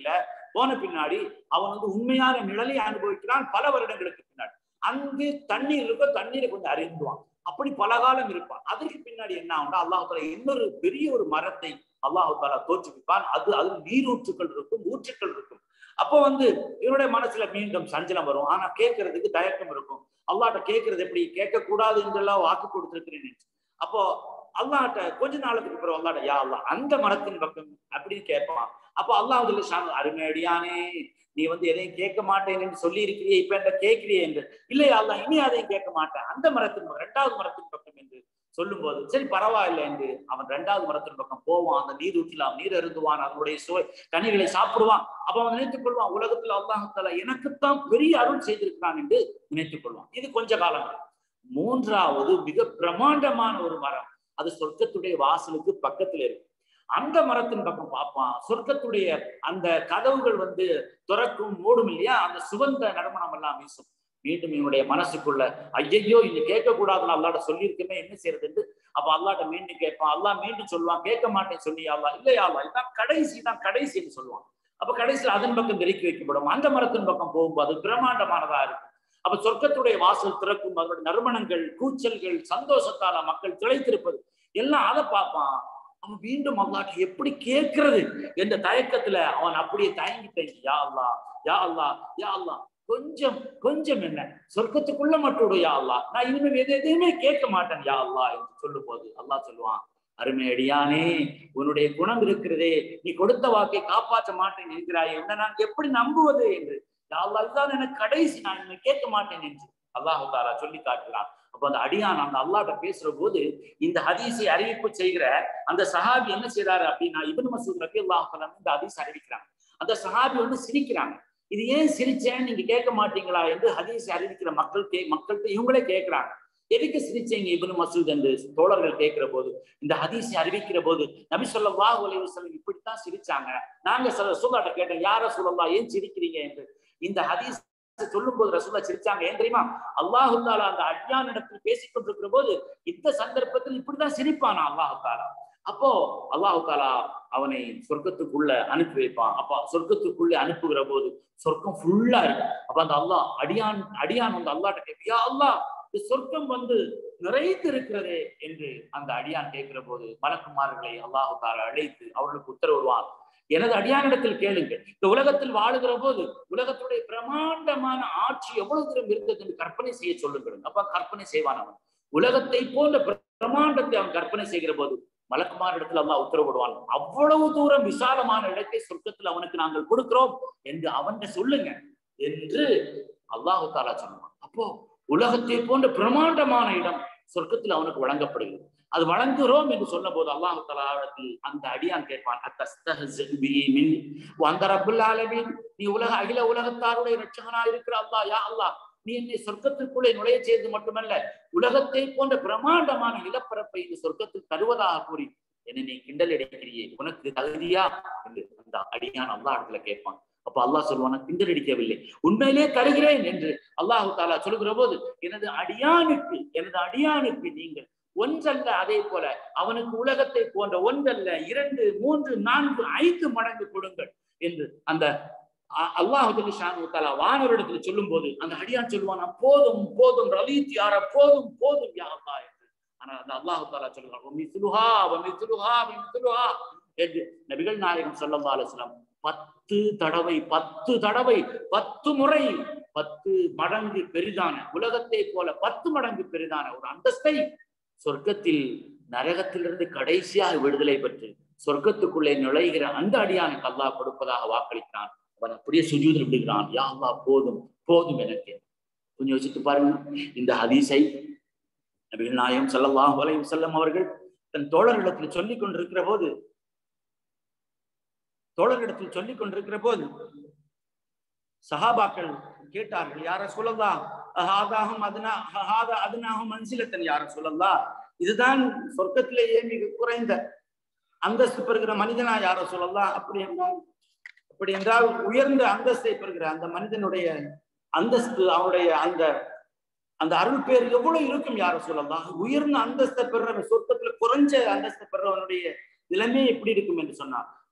போன பின்னாடி அவன் வந்து உண்மையான நிழலை அனுபவிக்கிறான் பல வருடங்களுக்கு பின்னாடி அங்கு தண்ணீர் இருக்கோ தண்ணீரை கொஞ்சம் அறிந்துவான் அப்படி பல காலம் இருப்பான் அதற்கு பின்னாடி என்ன ஆகும்னா அல்லாஹால இன்னொரு பெரிய ஒரு மரத்தை அல்லாஹு தாலா தோற்றுவிப்பான் அது அது நீரூற்றுக்கள் இருக்கும் ஊற்றுக்கள் இருக்கும் அப்போ வந்து இவருடைய மனசுல மீண்டும் சஞ்சலம் வரும் ஆனா கேட்கறதுக்கு தயக்கம் இருக்கும் அல்லாட்ட கேட்கறது எப்படி கேட்க கூடாது என்றெல்லாம் வாக்கு கொடுத்திருக்கிறேன் அப்போ அல்லாட்ட கொஞ்ச நாளுக்கு அப்புறம் அல்லாட்ட யா அல்லா அந்த மரத்தின் பக்கம் அப்படின்னு கேட்பான் அப்போ அல்லாஹ் அருமையடியானே நீ வந்து எதையும் கேட்க மாட்டேன்னு சொல்லி இருக்கிறியே இப்ப என்ன கேட்கிறியே என்று இல்லையா அல்லா இனி அதையும் கேட்க மாட்டேன் அந்த மரத்தின் ரெண்டாவது மரத்தின் பக்கம் என்று சொல்லும் போது சரி பரவாயில்லை என்று அவன் ரெண்டாவது மரத்தின் பக்கம் போவான் அந்த நீர் ஊற்றலாம் நீர் அருந்துவான் அதனுடைய சுவை கனிகளை சாப்பிடுவான் அப்ப அவன் நினைத்துக் கொள்வான் உலகத்துல அல்லாஹால எனக்குத்தான் பெரிய அருள் செய்திருக்கிறான் என்று நினைத்துக் கொள்வான் இது கொஞ்ச காலம் மூன்றாவது மிக பிரமாண்டமான ஒரு மரம் அது சொர்க்கத்துடைய வாசலுக்கு பக்கத்துல இருக்கு அந்த மரத்தின் பக்கம் பார்ப்பான் சொர்க்கத்துடைய அந்த கதவுகள் வந்து துறக்கும் மூடும் இல்லையா அந்த சுகந்த நறுமணம் எல்லாம் வீசும் மீண்டும் இவனுடைய மனசுக்குள்ள ஐயையோ இங்க கேட்க கூடாதுன்னு அல்லாட சொல்லியிருக்கமே என்ன செய்யறது அப்ப அல்லாட்ட மீண்டும் கேட்பான் அல்லா மீண்டும் சொல்லுவான் கேட்க மாட்டேன் சொல்லி அல்லா இல்லையா அல்லா இதான் கடைசி தான் கடைசின்னு சொல்லுவான் அப்ப கடைசியில் அதன் பக்கம் நெருக்கி வைக்கப்படும் அந்த மரத்தின் பக்கம் போகும்போது பிரம்மாண்டமானதா இருக்கும் அப்ப சொர்க்கத்துடைய வாசல் திறக்கும் அதனுடைய நறுமணங்கள் கூச்சல்கள் சந்தோஷத்தால மக்கள் திளைத்திருப்பது எல்லாம் அதை பார்ப்பான் அவன் மீண்டும் அல்லாட்டு எப்படி கேட்கறது என்ற தயக்கத்துல அவன் அப்படியே தயங்கிட்டேன் யா அல்லா யா அல்லா யா அல்லா கொஞ்சம் கொஞ்சம் என்ன சொர்க்கத்துக்குள்ள மட்டும் யா அல்லா நான் இனிமேல் எது எதையுமே கேட்க மாட்டேன் யா அல்லா என்று சொல்லும் போது அல்லாஹ் சொல்லுவான் அருமை அடியானே உன்னுடைய குணம் இருக்கிறதே நீ கொடுத்த வாக்கை காப்பாற்ற மாட்டேன் என்கிறாய் உன்னை நான் எப்படி நம்புவது என்று யா அல்லா இதுதான் எனக்கு கடைசி நான் இனிமே கேட்க மாட்டேன் என்று அல்லாஹு தாலா சொல்லி காட்டுகிறான் அப்ப அந்த அடியான் அந்த அல்லாட்ட பேசுற போது இந்த ஹதீஸை அறிவிப்பு செய்கிற அந்த சஹாபி என்ன செய்யறாரு அப்படின்னா இபன் மசூத் ரபி அல்லாஹ் இந்த ஹதீஸ் அறிவிக்கிறாங்க அந்த சஹாபி வந்து சிரிக்கிறாங்க இது ஏன் சிரிச்சேன் நீங்க கேட்க மாட்டீங்களா என்று ஹதீஸ் அறிவிக்கிற மக்கள் கே மக்கள்கிட்ட இவங்களே கேட்கிறாங்க எதுக்கு சிரிச்சீங்க இபன் மசூத் என்று தோழர்கள் கேட்கிற போது இந்த ஹதீஸை அறிவிக்கிற போது நபி சொல்லவா உலகம் இப்படித்தான் சிரிச்சாங்க நாங்க சில சூழாட்ட கேட்டோம் யார சொல்லவா ஏன் சிரிக்கிறீங்க என்று இந்த ஹதீஸ் சொல்லும் போது ரசூல்லா சிரிச்சாங்க ஏன் தெரியுமா அல்லாஹு தாலா அந்த அடியான் இடத்தில் பேசிக் கொண்டிருக்கிற போது இந்த சந்தர்ப்பத்தில் இப்படிதான் சிரிப்பானா அல்லாஹு தாலா அப்போ அல்லாஹு தாலா அவனை சொர்க்கத்துக்குள்ள அனுப்பி வைப்பான் அப்ப சொர்க்கத்துக்குள்ளே அனுப்புகிற போது சொர்க்கம் ஃபுல்லா இருக்கு அப்ப அந்த அல்லாஹ் அடியான் அடியான் வந்து அல்லாட்ட கேட்பியா அல்லாஹ் இந்த சொர்க்கம் வந்து நிறைந்து இருக்கிறதே என்று அந்த அடியான் கேட்கிற போது மலக்குமார்களை அல்லாஹு தாலா அழைத்து அவர்களுக்கு உத்தரவுவான் எனது அடியானிடத்தில் கேளுங்க இந்த உலகத்தில் வாழுகிற போது உலகத்துடைய பிரமாண்டமான ஆட்சி எவ்வளவு தூரம் இருந்தது என்று கற்பனை செய்ய சொல்லுங்கள் அப்ப கற்பனை செய்வான் அவன் உலகத்தை போன்ற பிரமாண்டத்தை அவன் கற்பனை செய்கிற போது மலக்குமார் இடத்துல அல்லாஹ் உத்தரவிடுவான் அவ்வளவு தூரம் விசாலமான இடத்தை சொர்க்கத்தில் அவனுக்கு நாங்கள் கொடுக்கிறோம் என்று அவன் சொல்லுங்க என்று அல்லாஹு தாலா சொன்னான் அப்போ உலகத்தை போன்ற பிரமாண்டமான இடம் சொர்க்கத்தில் அவனுக்கு வழங்கப்படுகிறது அது வழங்குகிறோம் என்று சொன்ன போது அல்லாஹு தலாவிடத்தில் அந்த அடியான் கேட்பான் அந்த ரபுல் ஆலமீன் நீ உலக அகில உலகத்தாருடைய ரட்சகனா இருக்கிற அல்லா யா அல்லா நீ என்னை சொர்க்கத்திற்குள்ளே நுழைய செய்தது மட்டுமல்ல உலகத்தை போன்ற பிரமாண்டமான நிலப்பரப்பை இந்த சொர்க்கத்தில் தருவதாக கூறி என்னை நீ கிண்டல் அடிக்கிறியே உனக்கு தகுதியா என்று அந்த அடியான் அல்லா இடத்துல கேட்பான் அப்ப அல்லாஹ் சொல்லுவானா கிண்டல் அடிக்கவில்லை உண்மையிலே தருகிறேன் என்று அல்லாஹு தாலா சொல்லுகிற போது எனது அடியானுக்கு எனது அடியானுக்கு நீங்கள் ஒன்றல்ல அதே போல அவனுக்கு உலகத்தை போன்ற ஒன்றல்ல இரண்டு மூன்று நான்கு ஐந்து மடங்கு கொடுங்கள் என்று அந்த அல்லாஹு ஷானு வானவரிடத்துல சொல்லும் போது அந்த அடியான் சொல்லுவான் போதும் போதும் ரலீத் யார போதும் போதும் யாரா என்று ஆனா அந்த அல்லாஹு தாலா சொல்லுவான் என்று நபிகள் நாயகம் சல்லா அலுவலாம் பத்து தடவை பத்து தடவை பத்து முறை பத்து மடங்கு பெரிதான உலகத்தை போல பத்து மடங்கு பெரிதான ஒரு அந்தஸ்தை சொர்க்கத்தில் நரகத்திலிருந்து கடைசியாக விடுதலை பெற்று சொர்க்கத்துக்குள்ளே நுழைகிற அந்த அடியானுக்கு அல்லாஹ் கொடுப்பதாக வாக்களிக்கிறான் அவன் அப்படியே சுஜூதில் விடுகிறான் யா அல்லா போதும் போதும் எனக்கு கொஞ்சம் யோசித்து பாருங்க இந்த ஹதீஸை நபிகள் நாயம் சல்லல்லாஹ் வலையும் செல்லம் அவர்கள் தன் தோழர்களிடத்தில் சொல்லிக் கொண்டிருக்கிற போது தோழர்களிடத்தில் சொல்லிக் கொண்டிருக்கிற போது சஹாபாக்கள் கேட்டார்கள் யார சொல்லலாம் ஹாதாகும் அதுனா ஹாதா அதுனாகும் மன்சிலத்தன் யார சொல்லலாம் இதுதான் சொர்க்கத்திலேயே மிக குறைந்த அந்தஸ்து பெறுகிற மனிதனா யார சொல்லலாம் அப்படி என்றால் அப்படி என்றால் உயர்ந்த அந்தஸ்தை பெறுகிற அந்த மனிதனுடைய அந்தஸ்து அவனுடைய அந்த அந்த அருள் பேர் எவ்வளவு இருக்கும் யார சொல்லலாம் உயர்ந்த அந்தஸ்தை பெறுற சொர்க்கத்துல குறைஞ்ச அந்தஸ்தை பெறுறவனுடைய நிலைமை எப்படி இருக்கும் என்று சொன்னார்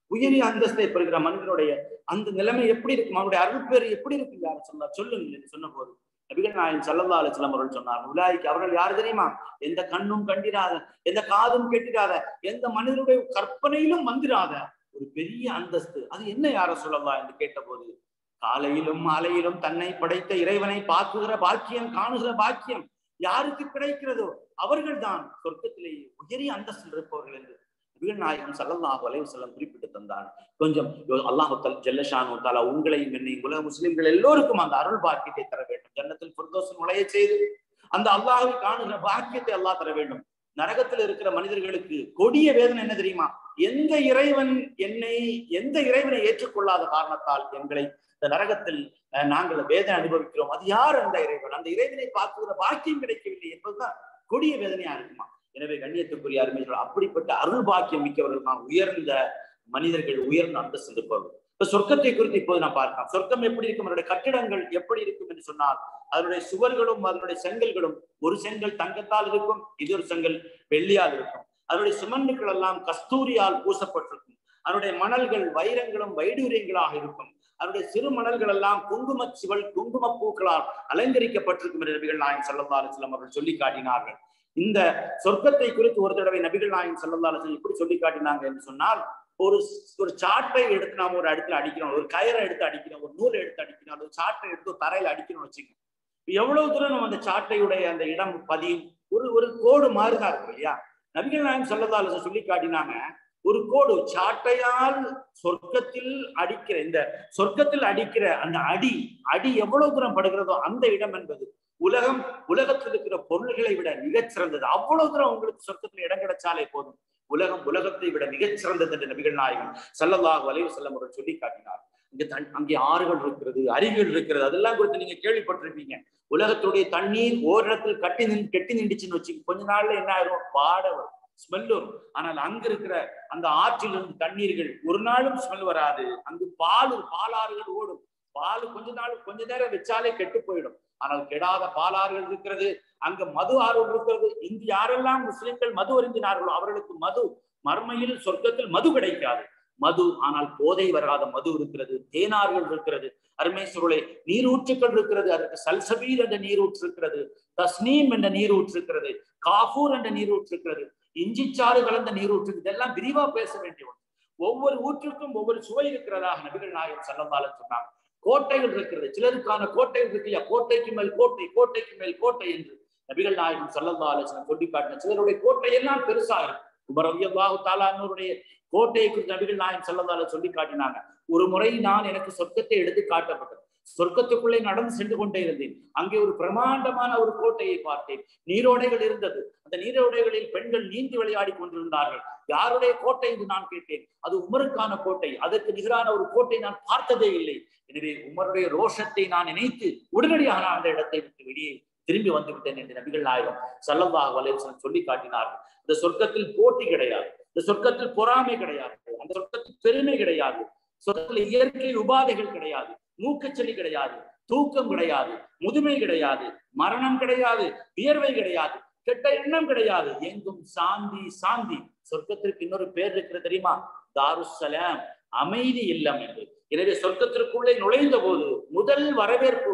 உயரிய அந்தஸ்தை பெறுகிற மனிதனுடைய அந்த நிலைமை எப்படி இருக்கும் அவனுடைய அருள் பேர் எப்படி இருக்கு யார் சொல்ல சொல்லுங்க என்று சொன்ன போது நபிகள் நாயன் சல்லல்லா அலிஸ்லாம் அவர்கள் சொன்னார் உலாய்க்கு அவர்கள் யார் தெரியுமா எந்த கண்ணும் கண்டிராத எந்த காதும் கெட்டிராத எந்த மனிதனுடைய கற்பனையிலும் வந்திராத ஒரு பெரிய அந்தஸ்து அது என்ன யார சொல்லலாம் என்று கேட்டபோது காலையிலும் மாலையிலும் தன்னை படைத்த இறைவனை பார்க்குகிற பாக்கியம் காணுகிற பாக்கியம் யாருக்கு கிடைக்கிறதோ அவர்கள் தான் சொர்க்கத்திலே உயரிய அந்தஸ்தில் இருப்பவர்கள் என்று நபிகள் நாயகம் சல்லல்லாஹு அலைஹி வஸல்லம் குறிப்பிட்டு தந்தார் கொஞ்சம் அல்லாஹு தல் ஜல்லஷானு தாலா உங்களையும் என்னையும் உலக முஸ்லிம்கள் எல்லோருக்கும் அந்த அருள் பாக்கியத்தை தர வேண்டும் ஜன்னத்தில் புர்தோஸ் நுழைய செய்து அந்த அல்லாஹை காணுகிற பாக்கியத்தை அல்லாஹ் தர வேண்டும் நரகத்தில் இருக்கிற மனிதர்களுக்கு கொடிய வேதனை என்ன தெரியுமா எந்த இறைவன் என்னை எந்த இறைவனை ஏற்றுக்கொள்ளாத காரணத்தால் எங்களை இந்த நரகத்தில் நாங்கள் வேதனை அனுபவிக்கிறோம் அது யார் அந்த இறைவன் அந்த இறைவனை பார்க்குகிற பாக்கியம் கிடைக்கவில்லை என்பதுதான் கொடிய வேதனையா இருக்குமா எனவே கண்ணியத்துக்குரிய அருமைகள் அப்படிப்பட்ட அருள் பாக்கியம் மிக்கவர்கள் தான் உயர்ந்த மனிதர்கள் உயர்ந்த அந்தஸ்து இருப்பவர்கள் இப்ப சொர்க்கத்தை குறித்து இப்போது நான் பார்க்கலாம் சொர்க்கம் எப்படி இருக்கும் அதனுடைய கட்டிடங்கள் எப்படி இருக்கும் என்று சொன்னால் அதனுடைய சுவர்களும் அதனுடைய செங்கல்களும் ஒரு செங்கல் தங்கத்தால் இருக்கும் இது ஒரு செங்கல் வெள்ளியால் இருக்கும் அதனுடைய சிமெண்டுகள் எல்லாம் கஸ்தூரியால் பூசப்பட்டிருக்கும் அதனுடைய மணல்கள் வைரங்களும் வைடூரியங்களாக இருக்கும் அதனுடைய சிறு மணல்கள் எல்லாம் குங்கும சிவல் குங்கும பூக்களால் அலங்கரிக்கப்பட்டிருக்கும் என்று நபிகள் நாயன் சல்லா அலுவலம் அவர்கள் சொல்லி காட்டினார்கள் இந்த சொர்க்கத்தை குறித்து ஒரு தடவை நபிகள் நாயன் சல்லா அலுவலம் எப்படி சொல்லி காட்டினாங்க என்று சொன்னால் ஒரு ஒரு சாட்டை எடுத்து நாம ஒரு இடத்துல அடிக்கிறோம் ஒரு கயிறை எடுத்து அடிக்கிறோம் ஒரு நூலை எடுத்து அடிக்கிறோம் ஒரு சாட்டை எடுத்து ஒரு தரையில அடிக்கணும்னு வச்சுக்கோங்க எவ்வளவு தூரம் நம்ம அந்த சாட்டையுடைய அந்த இடம் பதியும் ஒரு ஒரு கோடு மாறுதா இருக்கும் இல்லையா நபிகள் நாயன் சல்லா அலுவலம் சொல்லி காட்டினாங்க ஒரு கோடு சாட்டையால் சொர்க்கத்தில் அடிக்கிற இந்த சொர்க்கத்தில் அடிக்கிற அந்த அடி அடி எவ்வளவு தூரம் படுகிறதோ அந்த இடம் என்பது உலகம் உலகத்தில் இருக்கிற பொருள்களை விட மிகச் சிறந்தது அவ்வளவு தூரம் உங்களுக்கு சொர்க்கத்தில் இடம் கிடைச்சாலே போதும் உலகம் உலகத்தை விட மிகச் சிறந்தது என்று நபிகள் நாயகம் சல்லல்லாஹு அலைவு செல்லம் அவர்கள் சொல்லி காட்டினார் இங்க தன் அங்கே ஆறுகள் இருக்கிறது அருவிகள் இருக்கிறது அதெல்லாம் குறித்து நீங்க கேள்விப்பட்டிருப்பீங்க உலகத்துடைய தண்ணீர் ஓரிடத்தில் கட்டி நின்று கெட்டி நின்றுச்சுன்னு வச்சு கொஞ்ச நாள்ல என்ன ஆயிரும் வாட வரும் ஸ்மெல் வரும் ஆனால் அங்க இருக்கிற அந்த ஆற்றில் இருந்து தண்ணீர்கள் ஒரு நாளும் ஸ்மெல் வராது அங்கு பால் பாலாறுகள் ஓடும் பால் கொஞ்ச நாள் கொஞ்ச நேரம் வச்சாலே கெட்டு போயிடும் ஆனால் கெடாத பாலாறுகள் இருக்கிறது அங்க மது ஆறுகள் இருக்கிறது இங்கு யாரெல்லாம் முஸ்லிம்கள் மது அருந்தினார்களோ அவர்களுக்கு மது மர்மையில் சொர்க்கத்தில் மது கிடைக்காது மது ஆனால் போதை வராத மது இருக்கிறது தேனார்கள் இருக்கிறது அருமை சுருளை நீரூற்றுக்கள் இருக்கிறது அதற்கு சல்சபீர் என்ற நீரூற்று இருக்கிறது தஸ்னீம் என்ற நீரூற்று இருக்கிறது காஃபூர் என்ற நீரூற்று இருக்கிறது இஞ்சிச்சாறு கலந்த நீரூற்று இதெல்லாம் விரிவா பேச வேண்டிய ஒன்று ஒவ்வொரு ஊற்றுக்கும் ஒவ்வொரு சுவை இருக்கிறதாக நபிகள் நாயகம் செல்லந்தாலும் சொன்னாங்க கோட்டைகள் இருக்கிறது சிலருக்கான கோட்டைகள் இருக்கு இல்லையா கோட்டைக்கு மேல் கோட்டை கோட்டைக்கு மேல் கோட்டை என்று நபிகள் நாயகம் சல்லல்லா அலிஸ்லாம் சொல்லி காட்டின சிலருடைய கோட்டை எல்லாம் பெருசா இருக்கும் உமர் அல்லாஹு தாலானோருடைய கோட்டையை குறித்து நபிகள் நாயகம் சல்லல்லா சொல்லி காட்டினாங்க ஒரு முறை நான் எனக்கு சொர்க்கத்தை எடுத்து காட்டப்பட்டது சொர்க்கத்துக்குள்ளே நடந்து சென்று கொண்டே இருந்தேன் அங்கே ஒரு பிரமாண்டமான ஒரு கோட்டையை பார்த்தேன் நீரோடைகள் இருந்தது அந்த நீரோடைகளில் பெண்கள் நீந்தி விளையாடி கொண்டிருந்தார்கள் யாருடைய கோட்டை என்று நான் கேட்டேன் அது உமருக்கான கோட்டை அதற்கு நிகரான ஒரு கோட்டை நான் பார்த்ததே இல்லை எனவே உமருடைய ரோஷத்தை நான் நினைத்து உடனடியாக நான் அந்த இடத்தை விட்டு வெளியே திரும்பி வந்து விட்டேன் என்று நபிகள் நாயகம் சல்லல்லாஹ் வலைவசன் சொல்லி காட்டினார்கள் இந்த சொர்க்கத்தில் போட்டி கிடையாது இந்த சொர்க்கத்தில் பொறாமை கிடையாது அந்த சொர்க்கத்தில் பெருமை கிடையாது சொர்க்கத்தில் இயற்கை உபாதைகள் கிடையாது மூக்கச்சலி கிடையாது தூக்கம் கிடையாது முதுமை கிடையாது மரணம் கிடையாது வியர்வை கிடையாது கெட்ட எண்ணம் கிடையாது எங்கும் சாந்தி சாந்தி சொர்க்கத்திற்கு இன்னொரு பேர் இருக்கிறது தெரியுமா தாருசலாம் அமைதி இல்லம் என்று எனவே சொர்க்கத்திற்குள்ளே நுழைந்த போது முதல் வரவேற்பு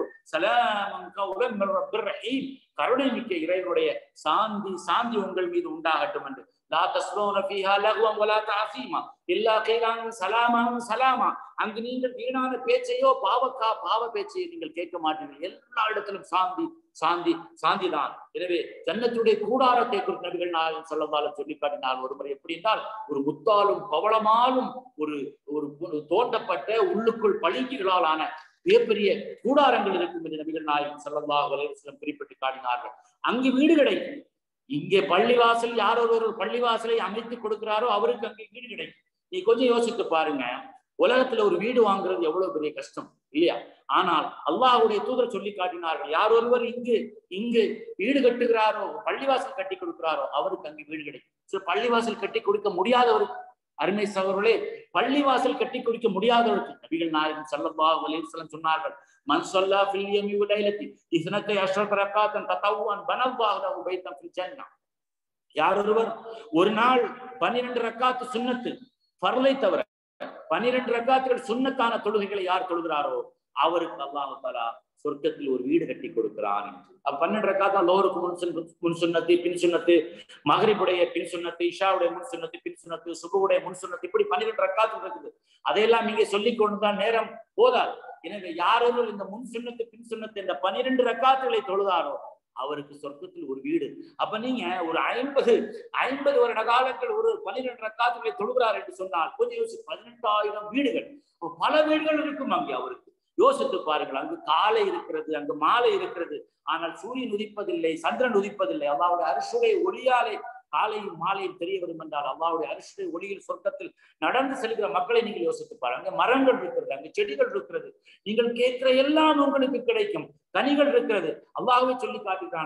சலாம் கருணை மிக்க இறைவனுடைய சாந்தி சாந்தி உங்கள் மீது உண்டாகட்டும் என்று லா தஸ்லோன ஃபீஹா லகுவம் வலா தாசீமா இல்லா கைலான் சலாமான் சலாமா அங்கு நீங்கள் வீணான பேச்சையோ பாவக்கா பாவ பேச்சையோ நீங்கள் கேட்க மாட்டீர்கள் எல்லா இடத்திலும் சாந்தி சாந்தி சாந்தி தான் எனவே ஜன்னத்துடைய கூடாரத்தை குறித்து நபிகள் நாயகம் சொல்லந்தாலும் சொல்லி காட்டினால் ஒரு முறை எப்படி என்றால் ஒரு முத்தாலும் பவளமாலும் ஒரு ஒரு தோண்டப்பட்ட உள்ளுக்குள் பளிங்குகளால் ஆன மிகப்பெரிய கூடாரங்கள் இருக்கும் என்று நபிகள் நாயகம் சல்லல்லா வலைவசலம் குறிப்பிட்டு காட்டினார்கள் அங்கு வீடு கிடைக்கும் இங்கே பள்ளிவாசல் யாரோ ஒரு பள்ளிவாசலை அமைத்து கொடுக்கிறாரோ அவருக்கு அங்கே வீடு கிடைக்கும் நீ கொஞ்சம் யோசித்து பாருங்க உலகத்துல ஒரு வீடு வாங்குறது எவ்வளவு பெரிய கஷ்டம் இல்லையா ஆனால் அல்லாஹுடைய தூதர் சொல்லி காட்டினார்கள் யார் ஒருவர் இங்கு இங்கு வீடு கட்டுகிறாரோ பள்ளிவாசல் கட்டி கொடுக்கிறாரோ அவருக்கு அங்கு வீடு கிடைக்கும் சரி பள்ளிவாசல் கட்டி கொடுக்க முடியாதவருக்கு அருமை சகோதரர்களே பள்ளிவாசல் கட்டி கொடுக்க முடியாதவருக்கு நபிகள் நாயகம் சல்லல்லாஹு அலைஹி வஸல்லம் சொன்னார்கள் மன் ஸல்லா ஃபில் யமி வ லைலத்தி இஸ்னத்தை அஷ்ரத் ரக்காத்தன் ததவ்வான் பனல்லாஹு லஹு பைத்தன் ஃபில் ஜன்னah யார் ஒருவர் ஒரு நாள் பன்னிரண்டு ரக்காத்து சுன்னத்து ஃபர்லை தவிர பனிரெண்டு ரக்காத்துகள் சுண்ணத்தான தொழுகைகளை யார் தொழுகிறாரோ அவருக்கு அல்லாஹு தாலா சொர்க்கத்தில் ஒரு வீடு கட்டி கொடுக்கிறான் என்று அப்ப பன்னெண்டு ரக்காத்தா லோருக்கு முன் சுன் முன் சுண்ணத்து பின் சுண்ணத்து மகரிபுடைய பின் சுண்ணத்து இஷாவுடைய முன் சுண்ணத்து பின் சுண்ணத்து சுபுடைய முன் சுண்ணத்து இப்படி பன்னிரெண்டு ரக்காத்து இருக்குது அதையெல்லாம் நீங்க சொல்லிக் கொண்டுதான் நேரம் போதாது எனவே யாரொரு இந்த முன் சுண்ணத்து பின் சுண்ணத்து இந்த பன்னிரெண்டு ரக்காத்துகளை தொழுதாரோ அவருக்கு சொர்க்கத்தில் ஒரு வீடு அப்ப நீங்க ஒரு ஐம்பது ஐம்பது வருட காலங்கள் ஒரு பன்னிரெண்டு ரக்காத்துகளை தொழுகிறார் என்று சொன்னால் கொஞ்சம் யோசி பதினெட்டாயிரம் வீடுகள் பல வீடுகள் இருக்கும் அங்கே அவருக்கு யோசித்து பாருங்கள் அங்கு காலை இருக்கிறது அங்கு மாலை இருக்கிறது ஆனால் சூரியன் உதிப்பதில்லை சந்திரன் உதிப்பதில்லை அல்லாவுடைய அரிசுடைய ஒளியாலே காலையும் மாலையும் தெரிய வரும் என்றால் அல்லாவுடைய அரிசுடைய ஒளியில் சொர்க்கத்தில் நடந்து செல்கிற மக்களை நீங்கள் யோசித்து பாருங்க அங்க மரங்கள் இருக்கிறது அங்கு செடிகள் இருக்கிறது நீங்கள் கேட்கிற எல்லாம் உங்களுக்கு கிடைக்கும் கனிகள் இருக்கிறது அல்லாஹ்வே சொல்லி காட்டுகிறான்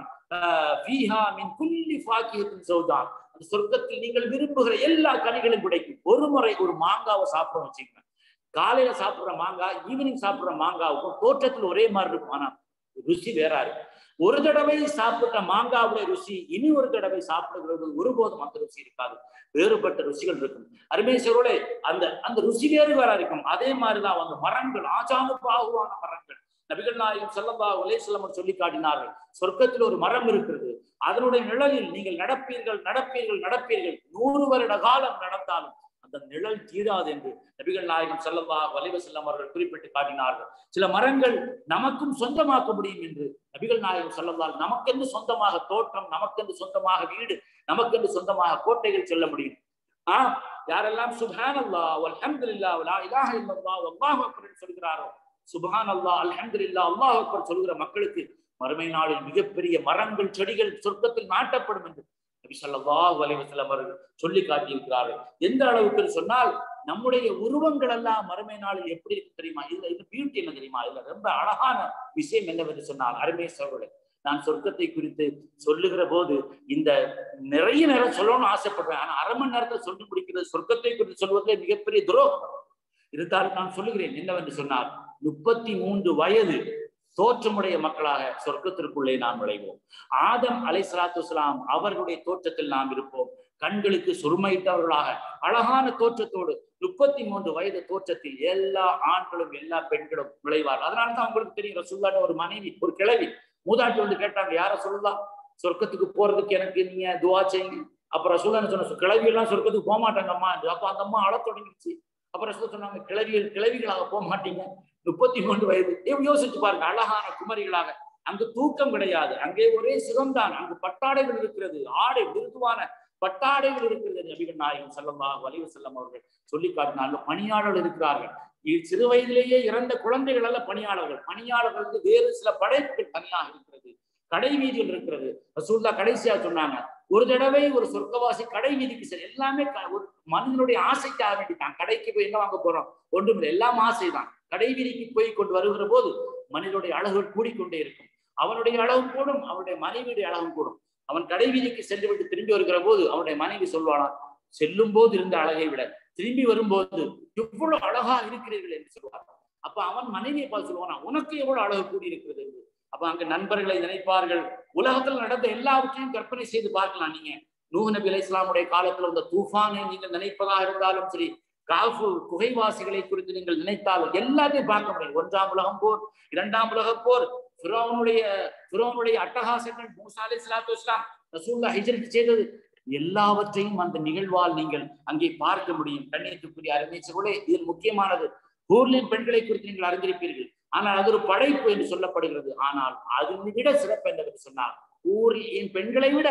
அந்த சொர்க்கத்தில் நீங்கள் விரும்புகிற எல்லா கனிகளும் கிடைக்கும் ஒரு முறை ஒரு மாங்காவை சாப்பிட வச்சுக்கோங்க காலையில சாப்பிடுற மாங்காய் ஈவினிங் சாப்பிடுற மாங்காவுக்கும் தோற்றத்தில் ஒரே மாதிரி இருக்கும் ஆனா ருசி வேறா இருக்கு ஒரு தடவை சாப்பிட்ட மாங்காவுடைய ருசி இனி ஒரு தடவை சாப்பிடுகிறது ஒருபோதும் அந்த ருசி இருக்காது வேறுபட்ட ருசிகள் இருக்கும் அருமேஸ்வரோட அந்த அந்த ருசி வேறு வேற இருக்கும் அதே மாதிரிதான் அந்த மரங்கள் ஆஜானு பாகுவான மரங்கள் நபிகள் நாயகம் செல்லல்லா உலேசலம் சொல்லி காட்டினார்கள் சொர்க்கத்தில் ஒரு மரம் இருக்கிறது அதனுடைய நிழலில் நீங்கள் நடப்பீர்கள் நடப்பீர்கள் நடப்பீர்கள் நூறு வருட காலம் நடந்தாலும் அந்த நிழல் தீராது என்று நபிகள் நாயகம் செல்லவா வலைவ செல்லம் அவர்கள் குறிப்பிட்டு காட்டினார்கள் சில மரங்கள் நமக்கும் சொந்தமாக்க முடியும் என்று நபிகள் நாயகம் செல்லவால் நமக்கென்று சொந்தமாக தோட்டம் நமக்கென்று சொந்தமாக வீடு நமக்கென்று சொந்தமாக கோட்டைகள் செல்ல முடியும் ஆஹ் யாரெல்லாம் சுபான் அல்லா அல்ஹம்துலில்லா லா இலாஹ இல்லல்லாஹ் வல்லாஹு அக்பர் சொல்கிறாரோ சுபஹான் அல்லா அல்ஹம்துலில்லா அல்லாஹ் அக்பர் சொல்கிற மக்களுக்கு மறுமை நாளில் மிகப்பெரிய மரங்கள் செடிகள் சொர்க்கத்தில் நாட்டப்படும் என்று நபி ஸல்லல்லாஹு அலைஹி வஸல்லம் அவர்கள் சொல்லி காட்டியிருக்கிறார்கள் எந்த அளவுக்கு சொன்னால் நம்முடைய உருவங்கள் எல்லாம் மறுமை நாளில் எப்படி இருக்கு தெரியுமா இதுல இது பியூட்டி என்ன தெரியுமா இதுல ரொம்ப அழகான விஷயம் என்னவென்று சொன்னால் அருமை சோழர்களே நான் சொர்க்கத்தை குறித்து சொல்லுகிற போது இந்த நிறைய நேரம் சொல்லணும்னு ஆசைப்படுறேன் ஆனா அரை மணி நேரத்தை சொல்லி முடிக்கிறது சொர்க்கத்தை குறித்து சொல்வதிலே மிகப்பெரிய துரோகம் இருந்தாலும் நான் சொல்லுகிறேன் என்னவென்று சொன்னால் முப்பத்தி மூன்று வயது தோற்றமுடைய மக்களாக சொர்க்கத்திற்குள்ளே நாம் நுழைவோம் ஆதம் அலை சலாத்து அவர்களுடைய தோற்றத்தில் நாம் இருப்போம் கண்களுக்கு சுருமைத்தவர்களாக அழகான தோற்றத்தோடு முப்பத்தி மூன்று வயது தோற்றத்தில் எல்லா ஆண்களும் எல்லா பெண்களும் நுழைவார் அதனாலதான் அவங்களுக்கு தெரியும் ரசுல்லாட்ட ஒரு மனைவி ஒரு கிழவி மூதாட்டி வந்து கேட்டாங்க யார சொல்லலாம் சொர்க்கத்துக்கு போறதுக்கு எனக்கு நீங்க துவா செய்யுங்க அப்புறம் ரசூல்லான்னு சொன்ன கிழவி எல்லாம் சொர்க்கத்துக்கு போக மாட்டாங்க அம்மா அப்ப அந்த அம்மா அழ தொடங்கிடுச்சு அப்புறம் ரசூல் சொன்னாங்க கிழவிகள் கிழவிகளாக போக மாட்டீங்க முப்பத்தி மூன்று வயது யோசிச்சு பாருங்க அழகான குமரிகளாக அங்கு தூக்கம் கிடையாது அங்கே ஒரே சுகம்தான் அங்கு பட்டாடைகள் இருக்கிறது ஆடை மிருதுவான பட்டாடைகள் இருக்கிறது நபிகள் நாயகம் செல்லம்மா வலிவு செல்லம் அவர்கள் சொல்லி காட்டினார்கள் பணியாளர்கள் இருக்கிறார்கள் சிறு வயதிலேயே இறந்த குழந்தைகள் அல்ல பணியாளர்கள் பணியாளர்களுக்கு வேறு சில படைப்புகள் தனியாக இருக்கிறது கடை வீதிகள் இருக்கிறது ரசூல்லா கடைசியா சொன்னாங்க ஒரு தடவை ஒரு சொர்க்கவாசி கடை வீதிக்கு செல் எல்லாமே ஒரு மனிதனுடைய ஆசைக்காக வேண்டித்தான் கடைக்கு போய் என்ன வாங்க போறோம் ஒன்றும் இல்லை எல்லாம் ஆசைதான் கடை வீதிக்கு போய் கொண்டு வருகிற போது மனிதனுடைய அழகுகள் கூடிக்கொண்டே இருக்கும் அவனுடைய அழகும் கூடும் அவனுடைய மனைவியுடைய அழகும் கூடும் அவன் கடை வீதிக்கு சென்று விட்டு திரும்பி வருகிற போது அவனுடைய மனைவி சொல்வானா செல்லும் போது இருந்த அழகை விட திரும்பி வரும்போது எவ்வளவு அழகா இருக்கிறீர்கள் என்று சொல்வார் அப்ப அவன் மனைவியை பார்த்து சொல்லுவானா உனக்கு எவ்வளவு அழகு கூடி இருக்கிறது என்று அப்ப அங்க நண்பர்களை நினைப்பார்கள் உலகத்தில் நடந்த எல்லாவற்றையும் கற்பனை செய்து பார்க்கலாம் நீங்க நூஹ் நபி அலை இஸ்லாமுடைய காலத்துல வந்த தூஃபானை நீங்கள் நினைப்பதாக இருந்தாலும் சரி காஃபு குகைவாசிகளை குறித்து நீங்கள் நினைத்தாலும் எல்லாத்தையும் பார்க்க முடியும் ஒன்றாம் உலகம் போர் இரண்டாம் உலக போர் பிரோனுடைய பிரோனுடைய அட்டகாசங்கள் மூசா அலி இஸ்லாத்து இஸ்லாம் ரசூல்லா ஹிஜ்ரத் செய்தது எல்லாவற்றையும் அந்த நிகழ்வால் நீங்கள் அங்கே பார்க்க முடியும் கண்ணியத்துக்குரிய அருமைச்சர்களே இதில் முக்கியமானது ஊர்லின் பெண்களை குறித்து நீங்கள் அறிந்திருப்பீர்கள் ஆனால் அது ஒரு படைப்பு என்று சொல்லப்படுகிறது ஆனால் அதை விட சிறப்பு என்று சொன்னார் ஊரில் பெண்களை விட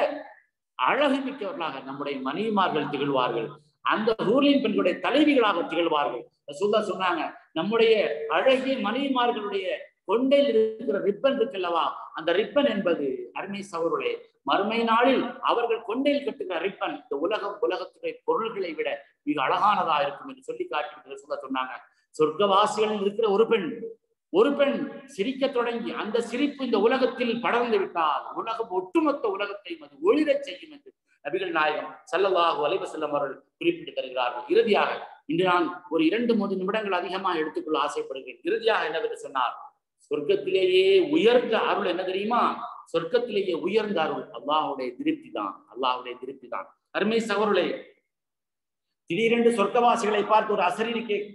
அழகு மிக்கவர்களாக நம்முடைய மனைவிமார்கள் திகழ்வார்கள் அந்த ஊர்லின் பெண்களுடைய தலைவிகளாக திகழ்வார்கள் சுல்லா சொன்னாங்க நம்முடைய அழகிய மனைவிமார்களுடைய கொண்டையில் இருக்கிற ரிப்பன் இருக்குல்லவா அந்த ரிப்பன் என்பது அருமை சவர்களே மறுமை நாளில் அவர்கள் கொண்டையில் கட்டுகிற ரிப்பன் இந்த உலகம் உலகத்துடைய பொருள்களை விட மிக அழகானதா இருக்கும் என்று சொல்லி காட்டி சொல்ல சொன்னாங்க சொர்க்கவாசிகளில் இருக்கிற ஒரு பெண் ஒரு பெண் சிரிக்க தொடங்கி அந்த சிரிப்பு இந்த உலகத்தில் படர்ந்து விட்டால் உலகம் ஒட்டுமொத்த உலகத்தை அது ஒளிரச் செய்யும் என்று நபிகள் நாயகம் சல்லல்லாஹு அலைவ செல்லம் அவர்கள் குறிப்பிட்டு தருகிறார்கள் இறுதியாக இன்று நான் ஒரு இரண்டு மூன்று நிமிடங்கள் அதிகமாக எடுத்துக்கொள்ள ஆசைப்படுகிறேன் இறுதியாக என்னவென்று சொன்னார் சொர்க்கத்திலேயே உயர்ந்த அருள் என்ன தெரியுமா சொர்க்கத்திலேயே உயர்ந்த அருள் அல்லாஹுடைய திருப்தி தான் அல்லாஹுடைய திருப்தி தான் அருமை சவருளை திடீரென்று சொர்க்கவாசிகளை பார்த்து ஒரு அசரீரி கே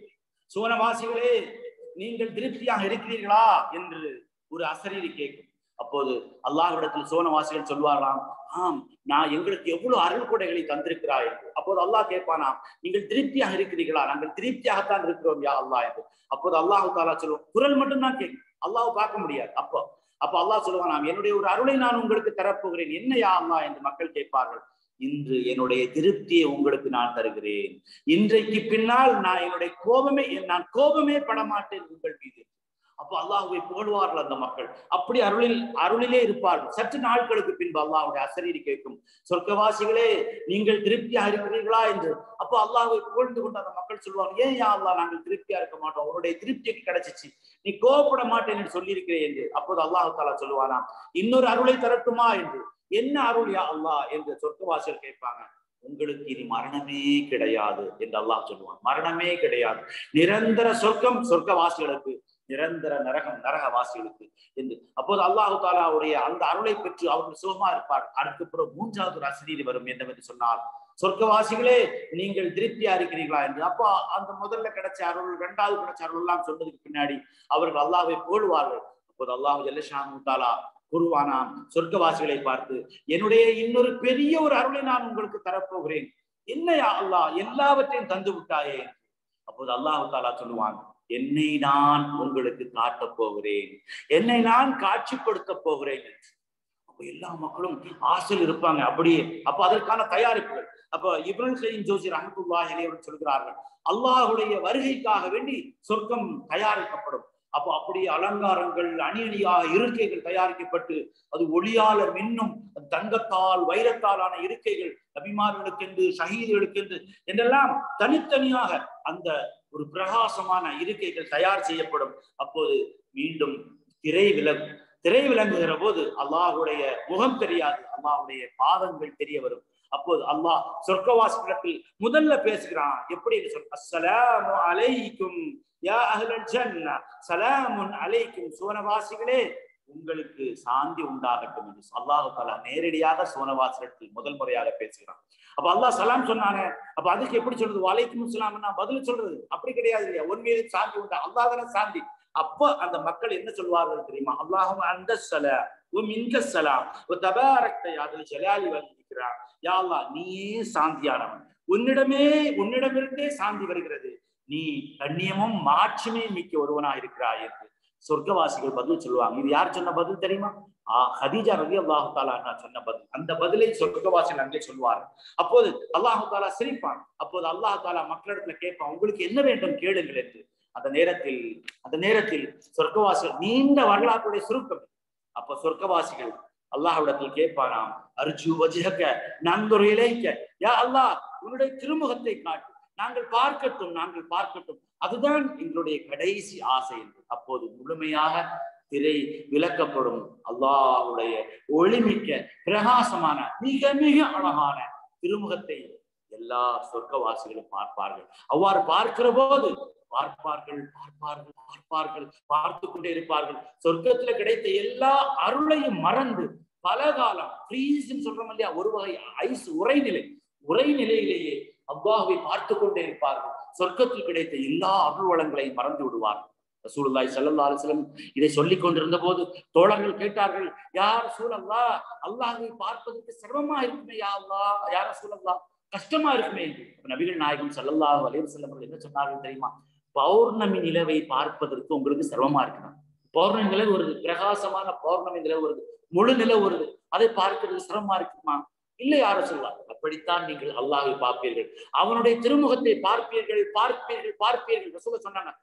சோனவாசிகளே நீங்கள் திருப்தியாக இருக்கிறீர்களா என்று ஒரு அசரீரி கேட்கும் அப்போது அல்லாஹ்விடத்தில் சோனவாசிகள் சொல்வார்களாம் ஆம் நான் எங்களுக்கு எவ்வளவு அருள் கொடைகளை தந்திருக்கிறாய் என்று அப்போது அல்லாஹ் கேட்பானாம் நீங்கள் திருப்தியாக இருக்கிறீர்களா நாங்கள் திருப்தியாகத்தான் இருக்கிறோம் யா அல்லாஹ் என்று அப்போது அல்லாஹு தாலா சொல்லுவோம் குரல் மட்டும் தான் கேட்கும் அல்லாஹ் பார்க்க முடியாது அப்போ அப்ப அல்லாஹ் சொல்லுவானாம் என்னுடைய ஒரு அருளை நான் உங்களுக்கு தரப்போகிறேன் என்ன யா அல்லாஹ் என்று மக்கள் கேட்பார்கள் இன்று என்னுடைய திருப்தியை உங்களுக்கு நான் தருகிறேன் இன்றைக்கு பின்னால் நான் என்னுடைய கோபமே நான் கோபமே படமாட்டேன் உங்கள் மீது அப்போ அல்லாஹுவை புகழ்வார்கள் அந்த மக்கள் அப்படி அருளில் அருளிலே இருப்பார்கள் சற்று நாட்களுக்கு பின்பு அல்லாஹுடைய அசரீரி கேட்கும் சொர்க்கவாசிகளே நீங்கள் திருப்தியா இருக்கிறீர்களா என்று அப்போ அல்லாஹுவை புகழ்ந்து கொண்டு அந்த மக்கள் சொல்லுவாங்க ஏன் யா அல்லாஹ் நாங்கள் திருப்தியா இருக்க மாட்டோம் உன்னுடைய திருப்திக்கு கிடைச்சிச்சு நீ கோபப்பட மாட்டேன் என்று சொல்லியிருக்கிறேன் என்று அப்போது அல்லாஹு தாலா சொல்லுவானாம் இன்னொரு அருளை தரட்டுமா என்று என்ன அருள் யா அல்லாஹ் என்று சொர்க்கவாசிகள் கேட்பாங்க உங்களுக்கு இனி மரணமே கிடையாது என்று அல்லாஹ் சொல்லுவான் மரணமே கிடையாது நிரந்தர சொர்க்கம் சொர்க்கவாசிகளுக்கு நிரந்தர நரகம் நரகவாசிகளுக்கு என்று அப்போது அல்லாஹு தாலாவுடைய அந்த அருளை பெற்று அவர்கள் சுகமா இருப்பார் அடுத்த பிறகு மூன்றாவது ஒரு அசிரீதி வரும் என்னவென்று சொன்னால் சொர்க்கவாசிகளே நீங்கள் திருப்தியா இருக்கிறீர்களா என்று அப்போ அந்த முதல்ல கிடைச்ச அருள் இரண்டாவது கிடைச்ச அருள் எல்லாம் சொன்னதுக்கு பின்னாடி அவர்கள் அல்லாஹை போடுவார்கள் அப்போது அல்லாஹு ஜல்லஷானு தாலா குருவானாம் சொர்க்கவாசிகளை பார்த்து என்னுடைய இன்னொரு பெரிய ஒரு அருளை நான் உங்களுக்கு தரப்போகிறேன் என்னையா அல்லாஹ் எல்லாவற்றையும் தந்து விட்டாயே அப்போது அல்லாஹு தாலா சொல்லுவான் என்னை நான் உங்களுக்கு காட்டப் போகிறேன் என்னை நான் காட்சிப்படுத்த போகிறேன் அப்ப எல்லா மக்களும் ஆசையில் இருப்பாங்க அப்படியே அப்ப அதற்கான தயாரிப்புகள் அப்ப இப்ரல் கையின் ஜோசி ரஹமத்துல்லாஹ் இளையவர் சொல்கிறார்கள் அல்லாஹுடைய வருகைக்காக வேண்டி சொர்க்கம் தயாரிக்கப்படும் அப்போ அப்படி அலங்காரங்கள் அணி அணியாக இருக்கைகள் தயாரிக்கப்பட்டு அது ஒளியால மின்னும் தங்கத்தால் வைரத்தாலான இருக்கைகள் நபிமார்களுக்கென்று ஷஹீதுகளுக்கென்று என்றெல்லாம் தனித்தனியாக அந்த ஒரு பிரகாசமான இருக்கைகள் தயார் செய்யப்படும் அப்போது மீண்டும் திரை விலகும் திரை விளங்குகிற போது அல்லாஹுடைய முகம் தெரியாது அல்லாஹுடைய பாதங்கள் தெரிய வரும் அப்போது அல்லாஹ் சொர்க்கவாசிடத்தில் முதல்ல பேசுகிறான் எப்படி சொல் அஸ்ஸலாமு அலைக்கும் யா அஹ்லல் ஜன்னா சலாமுன் அலைக்கும் சோனவாசிகளே உங்களுக்கு சாந்தி உண்டாகட்டும் என்று அல்லாஹு தாலா நேரடியாக சோனவாசிடத்தில் முதல் முறையாக பேசுகிறான் அப்ப அல்லாஹ் சலாம் சொன்னானே அப்ப அதுக்கு எப்படி சொல்றது வலைக்கும் சலாம்னா பதில் சொல்றது அப்படி கிடையாது இல்லையா உன் மீது சாந்தி உண்டா அல்லாஹ் தானே சாந்தி அப்ப அந்த மக்கள் என்ன சொல்வார்கள் தெரியுமா அல்லாஹும் அந்த சலா உம் இந்த சலாம் தபாரக்தை அதில் ஜலாலி வந்திருக்கிறார் யா அல்லாஹ் நீயே சாந்தியானவன் உன்னிடமே உன்னிடமிருந்தே சாந்தி வருகிறது நீ கண்ணியமும் மாட்சிமே மிக்க ஒருவனா இருக்கிறாய் என்று சொர்க்கவாசிகள் பதில் சொல்லுவாங்க இது யார் சொன்ன பதில் தெரியுமா ஆஹ் ஹதீஜா ரவி அல்லாஹு தாலா சொன்ன பதில் அந்த பதிலை சொர்க்கவாசிகள் அங்கே சொல்லுவார் அப்போது அல்லாஹு தாலா சிரிப்பான் அப்போது அல்லாஹு தாலா மக்களிடத்துல கேட்பான் உங்களுக்கு என்ன வேண்டும் கேளுங்கள் என்று அந்த நேரத்தில் அந்த நேரத்தில் சொர்க்கவாசிகள் நீண்ட வரலாற்றுடைய சுருக்கம் அப்ப சொர்க்கவாசிகள் அல்லாஹ்விடத்தில் கேட்பானாம் அர்ஜு வஜக நன்கொரு இலைக்க யா அல்லாஹ் உன்னுடைய திருமுகத்தை காட்டு நாங்கள் பார்க்கட்டும் நாங்கள் பார்க்கட்டும் அதுதான் எங்களுடைய கடைசி ஆசை என்று அப்போது முழுமையாக திரை விளக்கப்படும் அல்லாஹுடைய ஒளிமிக்க பிரகாசமான மிக மிக அழகான திருமுகத்தை எல்லா சொர்க்கவாசிகளும் பார்ப்பார்கள் அவ்வாறு பார்க்கிற போது பார்ப்பார்கள் பார்ப்பார்கள் பார்ப்பார்கள் பார்த்து கொண்டே இருப்பார்கள் சொர்க்கத்துல கிடைத்த எல்லா அருளையும் மறந்து பல காலம் ஃப்ரீஸ்ன்னு சொல்றோம் இல்லையா ஒரு வகை ஐஸ் உரைநிலை உரைநிலையிலேயே அல்லாஹுவை பார்த்து கொண்டே இருப்பார்கள் சொர்க்கத்தில் கிடைத்த எல்லா அருள் வளங்களையும் மறந்து விடுவார்கள் ரசூலுல்லாஹி ஸல்லல்லாஹு அலைஹி வஸல்லம் இதை சொல்லிக் கொண்டிருந்த போது தோழர்கள் கேட்டார்கள் யார் ரசூலல்லா அல்லாஹ்வை பார்ப்பதற்கு சிரமமா இருக்குமே யா அல்லாஹ் யார் ரசூலல்லா கஷ்டமா இருக்குமே நபிகள் நாயகம் ஸல்லல்லாஹு அலைஹி வஸல்லம் அவர்கள் என்ன சொன்னார்கள் தெரியுமா பௌர்ணமி நிலவை பார்ப்பதற்கு உங்களுக்கு சிரமமா இருக்கணும் பௌர்ணமி நிலவு வருது பிரகாசமான பௌர்ணமி நிலவு வருது முழு நிலவு வருது அதை பார்க்கிறது சிரமமா இருக்குமா இல்லை யார சொல்லலாம் அப்படித்தான் நீங்கள் அல்லாஹை பார்ப்பீர்கள் அவனுடைய திருமுகத்தை பார்ப்பீர்கள் பார்ப்பீர்கள் பார்ப்பீர்கள் ரசூல சொன்னாங்க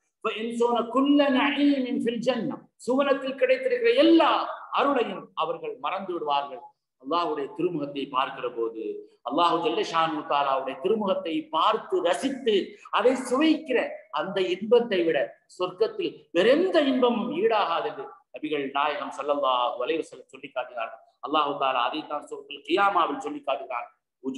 சுவனத்தில் கிடைத்திருக்கிற எல்லா அருளையும் அவர்கள் மறந்து விடுவார்கள் அல்லாஹுடைய திருமுகத்தை பார்க்கிற போது அல்லாஹு ஜல்லஷானு தாலாவுடைய திருமுகத்தை பார்த்து ரசித்து அதை சுவைக்கிற அந்த இன்பத்தை விட சொர்க்கத்தில் வேறெந்த இன்பமும் ஈடாகாதது நபிகள் நாயகம் சல்லல்லா வலைவு செல்ல சொல்லி காட்டினார்கள் அல்லாஹு தாலா அதைத்தான் சொற்கள் கியாமாவில் சொல்லி காட்டுகிறார்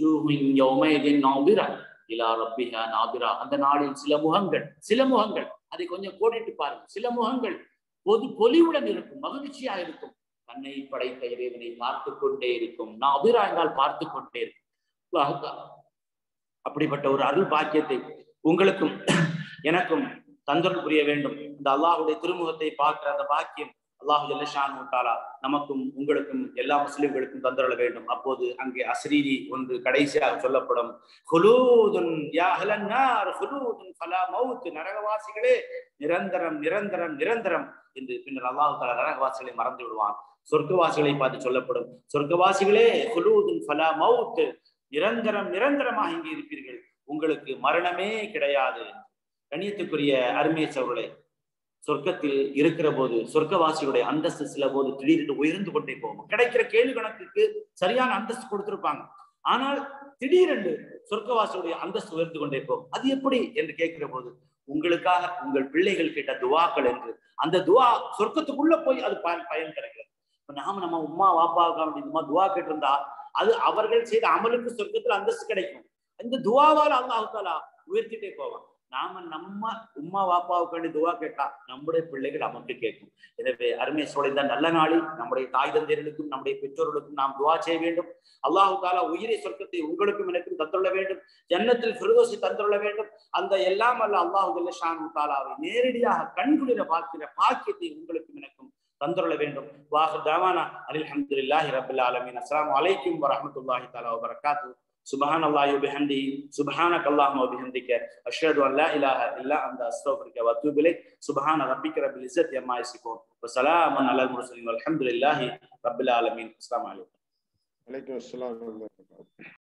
அந்த நாளில் சில முகங்கள் சில முகங்கள் அதை கொஞ்சம் கோடிட்டு பாருங்க சில முகங்கள் பொது பொலிவுடன் இருக்கும் மகிழ்ச்சியா இருக்கும் தன்னை படைத்த இறைவனை பார்த்து கொண்டே இருக்கும் நான் அபிரா என்றால் பார்த்து கொண்டே இருக்கும் அப்படிப்பட்ட ஒரு அருள் பாக்கியத்தை உங்களுக்கும் எனக்கும் தந்தொருள் புரிய வேண்டும் இந்த அல்லாஹுடைய திருமுகத்தை பார்க்கிற அந்த பாக்கியம் அல்லாஹு ஜல்லஷானு தாலா நமக்கும் உங்களுக்கும் எல்லா முஸ்லிம்களுக்கும் தந்தரல வேண்டும் அப்போது அங்கே அஸ்ரீரி ஒன்று கடைசியாக சொல்லப்படும் ஹுலூதுன் யா அஹ்லன் நார் ஹுலூதுன் ஃபலா மௌத் நரகவாசிகளே நிரந்தரம் நிரந்தரம் நிரந்தரம் என்று பின்னர் அல்லாஹு தாலா நரகவாசிகளை மறந்து விடுவான் சொர்க்கவாசிகளை பார்த்து சொல்லப்படும் சொர்க்கவாசிகளே ஹுலூதுன் ஃபலா மௌத் நிரந்தரம் நிரந்தரமாக இங்கே இருப்பீர்கள் உங்களுக்கு மரணமே கிடையாது கண்ணியத்துக்குரிய அருமேஸ் அவர்களே சொர்க்கத்தில் இருக்கிற போது சொர்க்கவாசியுடைய அந்தஸ்து சில போது திடீரென்று உயர்ந்து கொண்டே போகும் கிடைக்கிற கேள்வி கணக்குக்கு சரியான அந்தஸ்து கொடுத்திருப்பாங்க ஆனால் திடீரென்று சொர்க்கவாசியுடைய அந்தஸ்து உயர்ந்து கொண்டே போகும் அது எப்படி என்று கேட்கிற போது உங்களுக்காக உங்கள் பிள்ளைகள் கேட்ட துவாக்கள் என்று அந்த துவா சொர்க்கத்துக்குள்ள போய் அது பயன் பயன் கிடைக்கிறது இப்ப நாம நம்ம உமா வாப்பாவுக்காக வேண்டியதுமா துவா கேட்டிருந்தா அது அவர்கள் செய்த அமலுக்கு சொர்க்கத்துல அந்தஸ்து கிடைக்கும் இந்த துவாவால் அல்லாஹு தாலா உயர்த்திட்டே போவான் நாம நம்ம உமா வாப்பாவுக்கு வேண்டி துவா கேட்டா நம்முடைய பிள்ளைகள் நமக்கு கேட்கும் எனவே அருமை சோழைந்த நல்ல நாளில் நம்முடைய தாய் தந்தையர்களுக்கும் நம்முடைய பெற்றோர்களுக்கும் நாம் துவா செய்ய வேண்டும் அல்லாஹு தாலா உயிரை சொர்க்கத்தை உங்களுக்கும் எனக்கும் தந்துள்ள வேண்டும் ஜன்னத்தில் பிரதோசி தந்துள்ள வேண்டும் அந்த எல்லாம் அல்ல அல்லாஹு ஜல்லஷானு தாலாவை நேரடியாக கண்குளிர பார்க்கிற பாக்கியத்தை உங்களுக்கும் எனக்கும் தந்துள்ள வேண்டும் வாஹு தாவானா அலில் அஹமதுல்லாஹி ரபில் ஆலமின் அஸ்லாம் வலைக்கும் வரமத்துல்லாஹி தாலா வபரகாத்து سبحان الله وبحمده سبحانك اللهم وبحمدك اشهد ان لا اله الا انت استغفرك واتوب اليك سبحان ربك رب العزه عما يصفون وسلام على المرسلين والحمد لله رب العالمين السلام عليكم عليكم السلام ورحمة الله